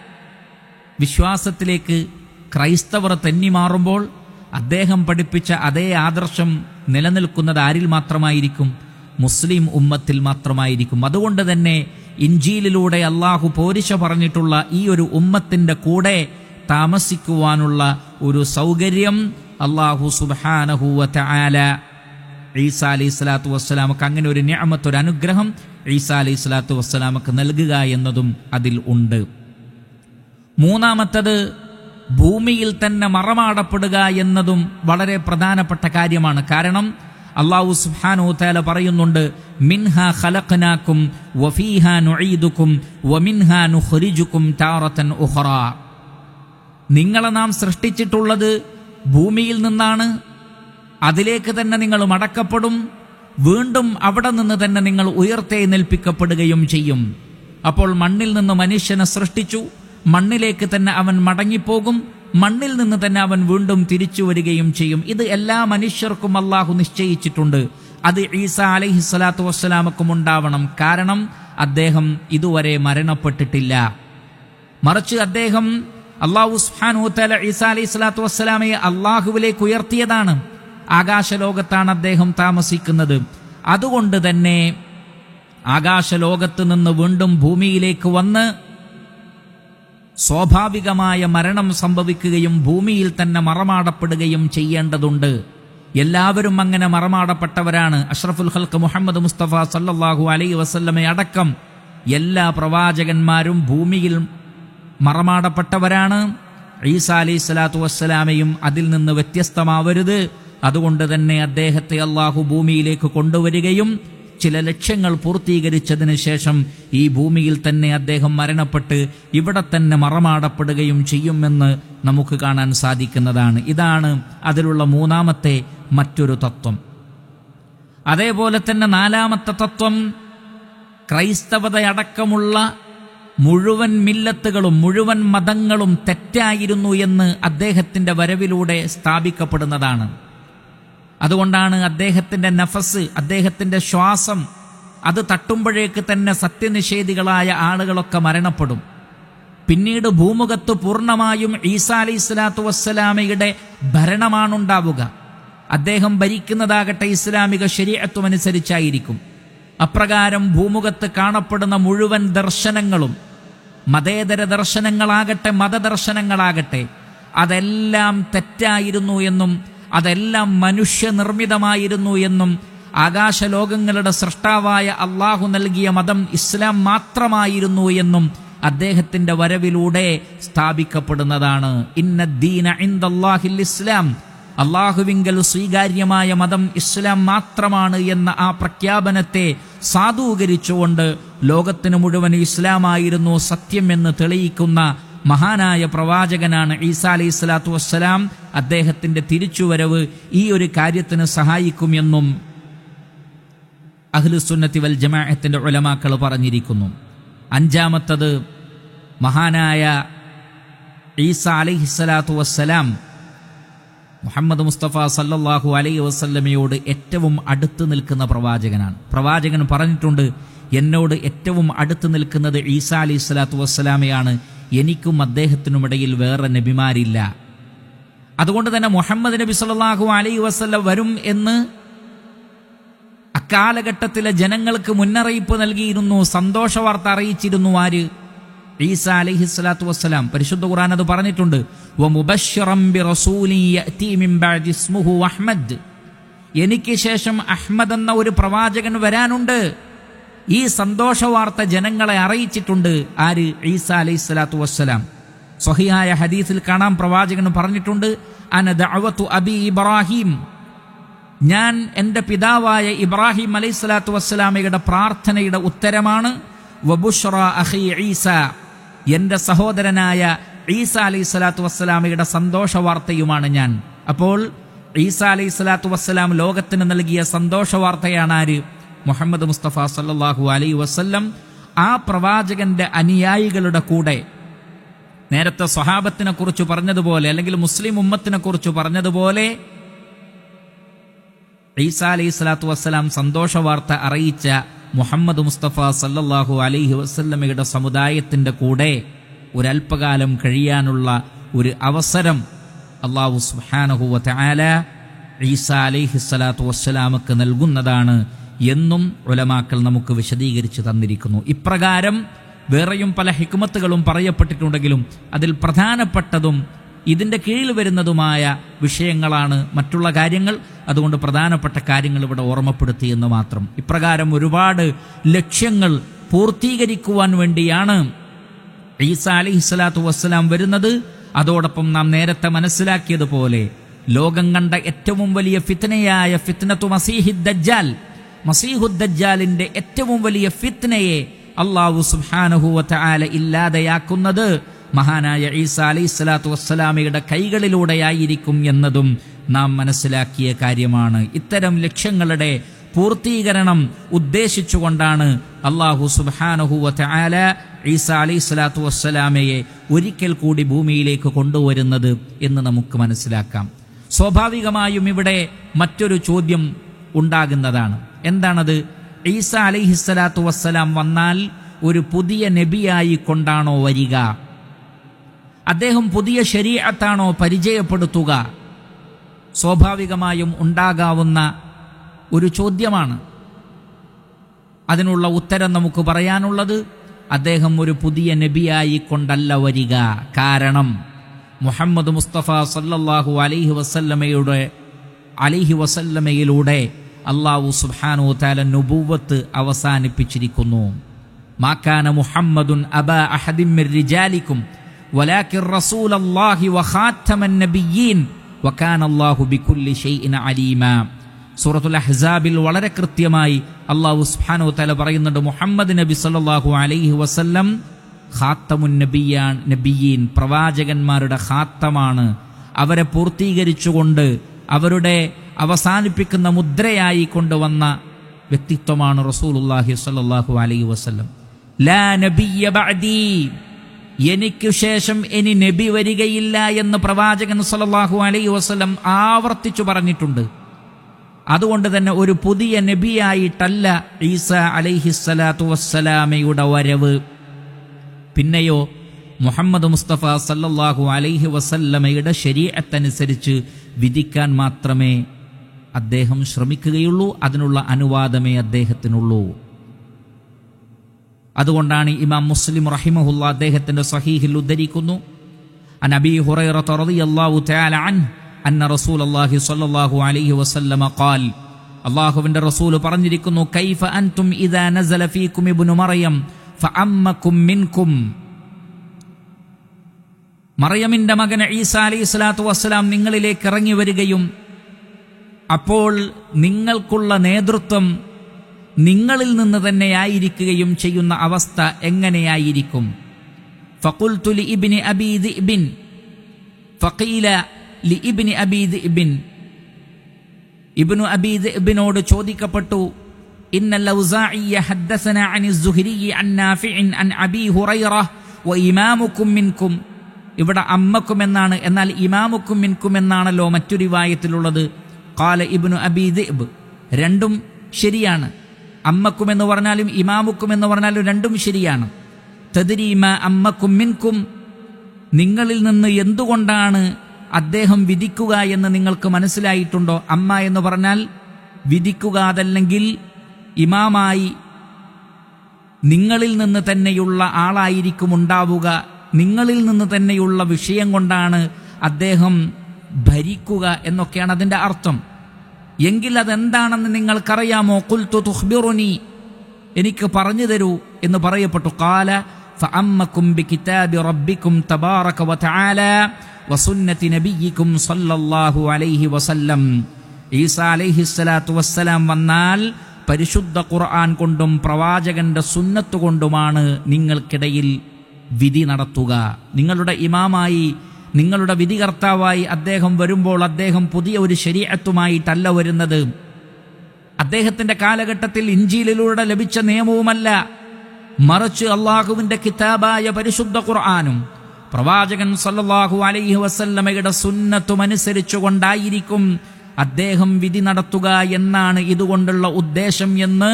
വിശ്വാസത്തിലേക്ക് ക്രൈസ്തവർ തെന്നിമാറുമ്പോൾ അദ്ദേഹം പഠിപ്പിച്ച അതേ ആദർശം നിലനിൽക്കുന്നത് ആരിൽ മാത്രമായിരിക്കും മുസ്ലിം ഉമ്മത്തിൽ മാത്രമായിരിക്കും അതുകൊണ്ട് തന്നെ ഇഞ്ചിയിലൂടെ അള്ളാഹു പോരിശ പറഞ്ഞിട്ടുള്ള ഈ ഒരു ഉമ്മത്തിന്റെ കൂടെ താമസിക്കുവാനുള്ള ഒരു സൗകര്യം അള്ളാഹു സുബാനഹുവ ആല ഈസ അലൈഹി സ്വലാത്തു വസ്സലാമക്ക് അങ്ങനെ ഒരു ഞാമത്ത് ഒരു അനുഗ്രഹം ഈസ അലൈഹി സ്വലാത്തു വസ്സലാമക്ക് നൽകുക എന്നതും അതിൽ ഉണ്ട് മൂന്നാമത്തത് ഭൂമിയിൽ തന്നെ മറമാടപ്പെടുക എന്നതും വളരെ പ്രധാനപ്പെട്ട കാര്യമാണ് കാരണം അള്ളാഹു സുബ്ഹാനഹു തആല പറയുന്നുണ്ട് മിൻഹ ഖലഖനാക്കും വഫീഹ നുഈദുക്കും വമിൻഹ നുഖ്രിജുക്കും താറത്തൻ ഉഖറ നിങ്ങളെ നാം സൃഷ്ടിച്ചിട്ടുള്ളത് ഭൂമിയിൽ നിന്നാണ് അതിലേക്ക് തന്നെ നിങ്ങൾ മടക്കപ്പെടും വീണ്ടും അവിടെ നിന്ന് തന്നെ നിങ്ങൾ ഉയർത്തെഴുന്നേൽപ്പിക്കപ്പെടുകയും ചെയ്യും അപ്പോൾ മണ്ണിൽ നിന്ന് മനുഷ്യനെ സൃഷ്ടിച്ചു മണ്ണിലേക്ക് തന്നെ അവൻ മടങ്ങിപ്പോകും മണ്ണിൽ നിന്ന് തന്നെ അവൻ വീണ്ടും തിരിച്ചു വരികയും ചെയ്യും ഇത് എല്ലാ മനുഷ്യർക്കും അള്ളാഹു നിശ്ചയിച്ചിട്ടുണ്ട് അത് ഈസ അലൈഹി സ്വലാത്തു വസ്സലാമക്കും ഉണ്ടാവണം കാരണം അദ്ദേഹം ഇതുവരെ മരണപ്പെട്ടിട്ടില്ല മറിച്ച് അദ്ദേഹം അള്ളാഹു സുഹാനൂത്തല ഈസ അലൈഹി സ്വലാത്തു വസ്സലാമയെ അള്ളാഹുവിലേക്ക് ഉയർത്തിയതാണ് ആകാശലോകത്താണ് അദ്ദേഹം താമസിക്കുന്നത് അതുകൊണ്ട് തന്നെ ആകാശലോകത്ത് നിന്ന് വീണ്ടും ഭൂമിയിലേക്ക് വന്ന് സ്വാഭാവികമായ മരണം സംഭവിക്കുകയും ഭൂമിയിൽ തന്നെ മറമാടപ്പെടുകയും ചെയ്യേണ്ടതുണ്ട് എല്ലാവരും അങ്ങനെ മറമാടപ്പെട്ടവരാണ് അഷ്റഫുൽ ഹൽക്ക് മുഹമ്മദ് മുസ്തഫ സല്ലല്ലാഹു അലൈ വസല്ലമെ അടക്കം എല്ലാ പ്രവാചകന്മാരും ഭൂമിയിൽ മറമാടപ്പെട്ടവരാണ് ഈസ അലൈഹി സ്വലാത്തു വസ്സലാമയും അതിൽ നിന്ന് വ്യത്യസ്തമാവരുത് അതുകൊണ്ട് തന്നെ അദ്ദേഹത്തെ അള്ളാഹു ഭൂമിയിലേക്ക് കൊണ്ടുവരികയും ചില ലക്ഷ്യങ്ങൾ പൂർത്തീകരിച്ചതിന് ശേഷം ഈ ഭൂമിയിൽ തന്നെ അദ്ദേഹം മരണപ്പെട്ട് ഇവിടെ തന്നെ മറമാടപ്പെടുകയും ചെയ്യുമെന്ന് നമുക്ക് കാണാൻ സാധിക്കുന്നതാണ് ഇതാണ് അതിലുള്ള മൂന്നാമത്തെ മറ്റൊരു തത്വം അതേപോലെ തന്നെ നാലാമത്തെ തത്വം ക്രൈസ്തവതയടക്കമുള്ള മുഴുവൻ മില്ലത്തുകളും മുഴുവൻ മതങ്ങളും തെറ്റായിരുന്നു എന്ന് അദ്ദേഹത്തിന്റെ വരവിലൂടെ സ്ഥാപിക്കപ്പെടുന്നതാണ് അതുകൊണ്ടാണ് അദ്ദേഹത്തിന്റെ നഫസ് അദ്ദേഹത്തിന്റെ ശ്വാസം അത് തട്ടുമ്പോഴേക്ക് തന്നെ സത്യനിഷേധികളായ ആളുകളൊക്കെ മരണപ്പെടും പിന്നീട് ഭൂമുഖത്ത് പൂർണ്ണമായും ഈസാ അലൈഹി സ്വലാത്തു വസ്സലാമയുടെ ഭരണമാണുണ്ടാവുക അദ്ദേഹം ഭരിക്കുന്നതാകട്ടെ ഇസ്ലാമിക ശരീരത്വം അനുസരിച്ചായിരിക്കും അപ്രകാരം ഭൂമുഖത്ത് കാണപ്പെടുന്ന മുഴുവൻ ദർശനങ്ങളും മതേതര ദർശനങ്ങളാകട്ടെ മതദർശനങ്ങളാകട്ടെ അതെല്ലാം തെറ്റായിരുന്നു എന്നും അതെല്ലാം മനുഷ്യനിർമ്മിതമായിരുന്നു എന്നും ആകാശലോകങ്ങളുടെ സൃഷ്ടാവായ അള്ളാഹു നൽകിയ മതം ഇസ്ലാം മാത്രമായിരുന്നു എന്നും അദ്ദേഹത്തിന്റെ വരവിലൂടെ സ്ഥാപിക്കപ്പെടുന്നതാണ് ഇന്നദ്ദീന ഇന്ദല്ലാഹിൽ ഇസ്ലാം അള്ളാഹുവിങ്കൽ സ്വീകാര്യമായ മതം ഇസ്ലാം മാത്രമാണ് എന്ന ആ പ്രഖ്യാപനത്തെ സാധൂകരിച്ചുകൊണ്ട് ലോകത്തിന് മുഴുവൻ ഇസ്ലാമായിരുന്നു സത്യം എന്ന് തെളിയിക്കുന്ന മഹാനായ പ്രവാചകനാണ് ഈസാ അലൈഹി സ്വലാത്തു വസ്സലാം അദ്ദേഹത്തിന്റെ തിരിച്ചുവരവ് ഈ ഒരു കാര്യത്തിന് സഹായിക്കുമെന്നും അഹ്ലുസുന്നത്തി വൽ ജമാഅത്തിന്റെ ഉലമാക്കൾ പറഞ്ഞിരിക്കുന്നു അഞ്ചാമത്തത് മഹാനായ ഈസ അലൈഹിസ്സലാത്തു വസ്സലാം മുഹമ്മദ് മുസ്തഫ സല്ലല്ലാഹു അലൈഹി വസല്ലമയോട് ഏറ്റവും അടുത്ത് നിൽക്കുന്ന പ്രവാചകനാണ് പ്രവാചകൻ പറഞ്ഞിട്ടുണ്ട് എന്നോട് ഏറ്റവും അടുത്ത് നിൽക്കുന്നത് ഈസ അലൈഹി സ്വലാത്തു വസ്സലാമയാണ് എനിക്കും അദ്ദേഹത്തിനുമിടയിൽ വേറെ നബിമാരില്ല അതുകൊണ്ട് തന്നെ മുഹമ്മദ് നബി സല്ലല്ലാഹു അലൈഹി വസല്ലം വരും എന്ന് അക്കാലഘട്ടത്തിലെ ജനങ്ങൾക്ക് മുന്നറിയിപ്പ് നൽകിയിരുന്നു സന്തോഷ വാർത്ത അറിയിച്ചിരുന്നു ആര് ഈസ അലൈഹി സ്വലാത്തു വസ്സലാം പരിശുദ്ധ ഖുർആൻ അത് പറഞ്ഞിട്ടുണ്ട് വമുബശ്ശിറം ബിറസൂലിൻ യഅതി മിൻ ബഅദി ഇസ്മുഹു അഹ്മദ് എനിക്ക് ശേഷം അഹ്മദ് എന്ന ഒരു പ്രവാചകൻ വരാനുണ്ട് ഈ സന്തോഷ വാർത്ത ജനങ്ങളെ അറിയിച്ചിട്ടുണ്ട് ആര് ഈസ അലൈഹി സ്വലാത്തു വസ്സലാം സ്വഹിയായ ഹദീസിൽ കാണാം പ്രവാചകൻ പറഞ്ഞിട്ടുണ്ട് അന ദഅവത്തു അബി ഇബ്രാഹിം ഞാൻ എൻ്റെ പിതാവായ ഇബ്രാഹിം അലൈഹി സ്വലാത്തു വസ്സലാമയുടെ പ്രാർത്ഥനയുടെ ഉത്തരമാണ് വബുഷ്റ അഖി ഈസ എൻ്റെ സഹോദരനായ ഈസ അലൈഹി സ്വലാത്തു വസ്സലാമയുടെ സന്തോഷ വാർത്തയുമാണ് ഞാൻ അപ്പോൾ ഈസ അലൈഹി സ്വലാത്തു വസ്സലാം ലോകത്തിന് നൽകിയ സന്തോഷ വാർത്തയാണ് ആര് മുഹമ്മദ് മുസ്തഫ സല്ലല്ലാഹു അലൈഹി വസല്ലം ആ പ്രവാചകന്റെ അനുയായികളുടെ കൂടെ നേരത്തെ സ്വഹാബത്തിനെ കുറിച്ച് പറഞ്ഞതുപോലെ അല്ലെങ്കിൽ മുസ്ലിം ഉമ്മത്തിനെ കുറിച്ച് പറഞ്ഞതുപോലെ ഈസ അലൈഹി സ്വലാത്തു വസ്സലാം സന്തോഷ വാർത്ത അറിയിച്ച മുഹമ്മദ് മുസ്തഫ സല്ലല്ലാഹു അലൈഹി വസല്ലമയുടെ സമുദായത്തിന്റെ കൂടെ ഒരല്പകാലം കഴിയാനുള്ള ഒരു അവസരം അള്ളാഹു സുബ്ഹാനഹു വതആല ഈസ അലൈഹി സ്വലാത്തു വസ്സലാമക്ക് നൽകുന്നതാണ് എന്നും ഉലമാക്കൾ നമുക്ക് വിശദീകരിച്ചു തന്നിരിക്കുന്നു ഇപ്രകാരം വേറെയും പല ഹിക്മത്തുകളും പറയപ്പെട്ടിട്ടുണ്ടെങ്കിലും അതിൽ പ്രധാനപ്പെട്ടതും ഇതിന്റെ കീഴിൽ വരുന്നതുമായ വിഷയങ്ങളാണ് മറ്റുള്ള കാര്യങ്ങൾ അതുകൊണ്ട് പ്രധാനപ്പെട്ട കാര്യങ്ങൾ ഇവിടെ ഓർമ്മപ്പെടുത്തി എന്ന് മാത്രം ഇപ്രകാരം ഒരുപാട് ലക്ഷ്യങ്ങൾ പൂർത്തീകരിക്കുവാൻ വേണ്ടിയാണ് ഈസ അലൈഹി സ്വലാത്തു വസ്സലാം വരുന്നത് അതോടൊപ്പം നാം നേരത്തെ മനസ്സിലാക്കിയതുപോലെ ലോകം കണ്ട ഏറ്റവും വലിയ ഫിത്നയായ ഫിത്നത്തു മസീഹിദ് ദജ്ജാൽ മസീഹുദ് ദജ്ജാലിന്റെ ഏറ്റവും വലിയ ഫിത്നയെ അള്ളാഹു സുബ്ഹാനഹു വതആല ഇല്ലാതെയാക്കുന്നത് മഹാനായ ഈസ അലൈഹി സ്വലാത്തു വസ്സലാമയുടെ കൈകളിലൂടെയായിരിക്കും എന്നതും നാം മനസ്സിലാക്കിയ കാര്യമാണ് ഇത്തരം ലക്ഷ്യങ്ങളുടെ പൂർത്തീകരണം ഉദ്ദേശിച്ചുകൊണ്ടാണ് അള്ളാഹു സുബ്ഹാനഹു വതആല ഈസ അലൈഹി സ്വലാത്തു വസ്സലാമയെ ഒരിക്കൽ കൂടി ഭൂമിയിലേക്ക് കൊണ്ടുവരുന്നത് എന്ന് നമുക്ക് മനസ്സിലാക്കാം സ്വാഭാവികമായും ഇവിടെ മറ്റൊരു ചോദ്യം ഉണ്ടാകുന്നതാണ് എന്താണത് ഈസ അലൈഹിസ്സലാത്തു വസ്സലാം വന്നാൽ ഒരു പുതിയ നബിയായി കൊണ്ടാണോ വരിക അദ്ദേഹം പുതിയ ശരീഅത്താണോ പരിചയപ്പെടുത്തുക സ്വാഭാവികമായും ഉണ്ടാകാവുന്ന ഒരു ചോദ്യമാണ് അതിനുള്ള ഉത്തരം നമുക്ക് പറയാനുള്ളത് അദ്ദേഹം ഒരു പുതിയ നബിയായി കൊണ്ടല്ല വരിക കാരണം മുഹമ്മദ് മുസ്തഫ സല്ലല്ലാഹു അലൈഹി വസല്ലമയുടെ അലൈഹി വസല്ലമയിലൂടെ അള്ളാഹു സുബ്ഹാനു താല നുബുവത്ത് അവസാനിപ്പിച്ചിരിക്കുന്നു മാക്കാന മുഹമ്മദുൻ അബ അഹദിൻ മിർ റിജാലിക്കും വലാകിർ റസൂലല്ലാഹി വഖാത്തമൻ നബിയ്യീൻ വകാന അല്ലാഹു ബികുല്ലി ഷൈഇൻ അലീമ സൂറത്തുൽ അഹ്സാബിൽ വളരെ കൃത്യമായി അള്ളാഹു സുബ്ഹാനഹു തആല പറയുന്നുണ്ട് മുഹമ്മദ് നബി സല്ലല്ലാഹു അലൈഹി വസല്ലം ഖാത്തമുൻ നബിയാൻ നബിയീൻ പ്രവാചകന്മാരുടെ ഖാത്തമാണ് അവരെ പൂർത്തീകരിച്ചുകൊണ്ട് അവരുടെ അവസാനിപ്പിക്കുന്ന മുദ്രയായി കൊണ്ടുവന്ന വ്യക്തിത്വമാണ് റസൂലുള്ളാഹി സ്വല്ലല്ലാഹു അലൈഹി വസല്ലം ലാ നബിയ്യ ബഅദീ എനിക്കു ശേഷം ഇനി നബി വരികയില്ല എന്ന് പ്രവാചകൻ സല്ലല്ലാഹു അലൈഹി വസല്ലം ആവർത്തിച്ചു പറഞ്ഞിട്ടുണ്ട് അതുകൊണ്ട് തന്നെ ഒരു പുതിയ നബിയായിട്ടല്ല ഈസ അലൈഹിസ്സലാത്തു വസ്സലാമയുടെ വരവ് പിന്നെയോ മുഹമ്മദ് മുസ്തഫ സല്ലല്ലാഹു അലൈഹി വസല്ലമയുടെ ശരീഅത്തനുസരിച്ച് വിധിക്കാൻ മാത്രമേ അദ്ദേഹം ശ്രമിക്കുകയുള്ളൂ അതിനുള്ള അനുവാദമേ അദ്ദേഹത്തിനുള്ളൂ അതുകൊണ്ടാണ് ഇമാം മുസ്ലിം റഹിമഹുല്ല അദ്ദേഹത്തിന്റെ സഹീഹിൽ ഉദ്ധരിക്കുന്നു അൻ അബീ ഹുറൈറത റളിയല്ലാഹു തആല അൻ അന്ന റസൂലല്ലാഹി സ്വല്ലല്ലാഹു അലൈഹി വസല്ലമ ഖാൽ അല്ലാഹുവിന്റെ റസൂൽ പറഞ്ഞിരിക്കുന്നു കൈഫ അൻതും ഇദാ നസല ഫീകും ഇബ്നു മറിയം ഫഅമ്മക്കും മിൻകും മറിയമിന്റെ മകൻ ഈസ അലൈഹി സ്വലാത്തു വസ്സലാം നിങ്ങളിലേക്ക് ഇറങ്ങി വരികയും അപ്പോൾ നിങ്ങൾക്കുള്ള നേതൃത്വം നിങ്ങളിൽ നിന്ന് തന്നെയായിരിക്കുകയും ചെയ്യുന്ന അവസ്ഥ എങ്ങനെയായിരിക്കും ഫഖുൽതു ലിഇബ്നി അബീ ദിഅ്ബിൻ ഫഖീല ലിഇബ്നി അബീ ദിഅ്ബിൻ ഇബ്നു അബീ ദിഅ്ബിനോട് ചോദിക്കപ്പെട്ടു ഇന്നൽ ഔസാഇയ ഹദ്ദസന അനി സുഹരി അൻ നാഫിഇൻ അൻ അബീ ഹുറൈറ വ ഇമാമുക്കും മിൻകും ഇവിടെ അമ്മക്കും എന്നാണ് എന്നാൽ ഇമാമുക്കും മിൻകും എന്നാണല്ലോ മറ്റു റിവായത്തിലുള്ളത് കാല ഇബ്നു അബീ ദിഅ്ബ് രണ്ടും ശരിയാണ് അമ്മക്കും എന്ന് പറഞ്ഞാലും ഇമാമുക്കും എന്ന് പറഞ്ഞാലും രണ്ടും ശരിയാണ് തദ്രീമ അമ്മക്കും മിൻകും നിങ്ങളിൽ നിന്ന് എന്തുകൊണ്ടാണ് അദ്ദേഹം വിധിക്കുക എന്ന് നിങ്ങൾക്ക് മനസ്സിലായിട്ടുണ്ടോ അമ്മ എന്ന് പറഞ്ഞാൽ വിധിക്കുക അതല്ലെങ്കിൽ ഇമാമായി നിങ്ങളിൽ നിന്ന് തന്നെയുള്ള ആളായിരിക്കും ഉണ്ടാവുക നിങ്ങളിൽ നിന്ന് തന്നെയുള്ള വിഷയം കൊണ്ടാണ് അദ്ദേഹം ഭരിക്കുക എന്നൊക്കെയാണ് അതിന്റെ അർത്ഥം എങ്കിൽ അതെന്താണെന്ന് നിങ്ങൾക്കറിയാമോ കുൽത്തു തുഹ്ബിറുനി എനിക്ക് പറഞ്ഞു തരൂ എന്ന് പറയപ്പെട്ടു കാല فأمكم بكتاب ربكم تبارك وتعالى وسنة نبيكم صلى الله عليه وسلم ഈസ അലൈഹിസ്സലാത്തു വസ്സലാം വന്നാൽ പരിശുദ്ധ ഖുർആൻ കൊണ്ടും പ്രവാചകന്റെ സുന്നത്ത് കൊണ്ടുമാണ് നിങ്ങൾക്കിടയിൽ വിധി നടത്തുക നിങ്ങളുടെ ഇമാമായി നിങ്ങളുടെ വിധികർത്താവായി അദ്ദേഹം വരുമ്പോൾ അദ്ദേഹം പുതിയ ഒരു ശരീഅത്തുമായിട്ടല്ല വരുന്നത് അദ്ദേഹത്തിന്റെ കാലഘട്ടത്തിൽ ഇഞ്ചിയിലൂടെ ലഭിച്ച നിയമവുമല്ല മറിച്ച് അള്ളാഹുവിന്റെ കിതാബായ പരിശുദ്ധ ഖുർആാനും പ്രവാചകൻ സല്ലല്ലാഹു അലൈഹി വസല്ലമയുടെ സുന്നത്തും അനുസരിച്ചുകൊണ്ടായിരിക്കും അദ്ദേഹം വിധി നടത്തുക എന്നാണ് ഇതുകൊണ്ടുള്ള ഉദ്ദേശം എന്ന്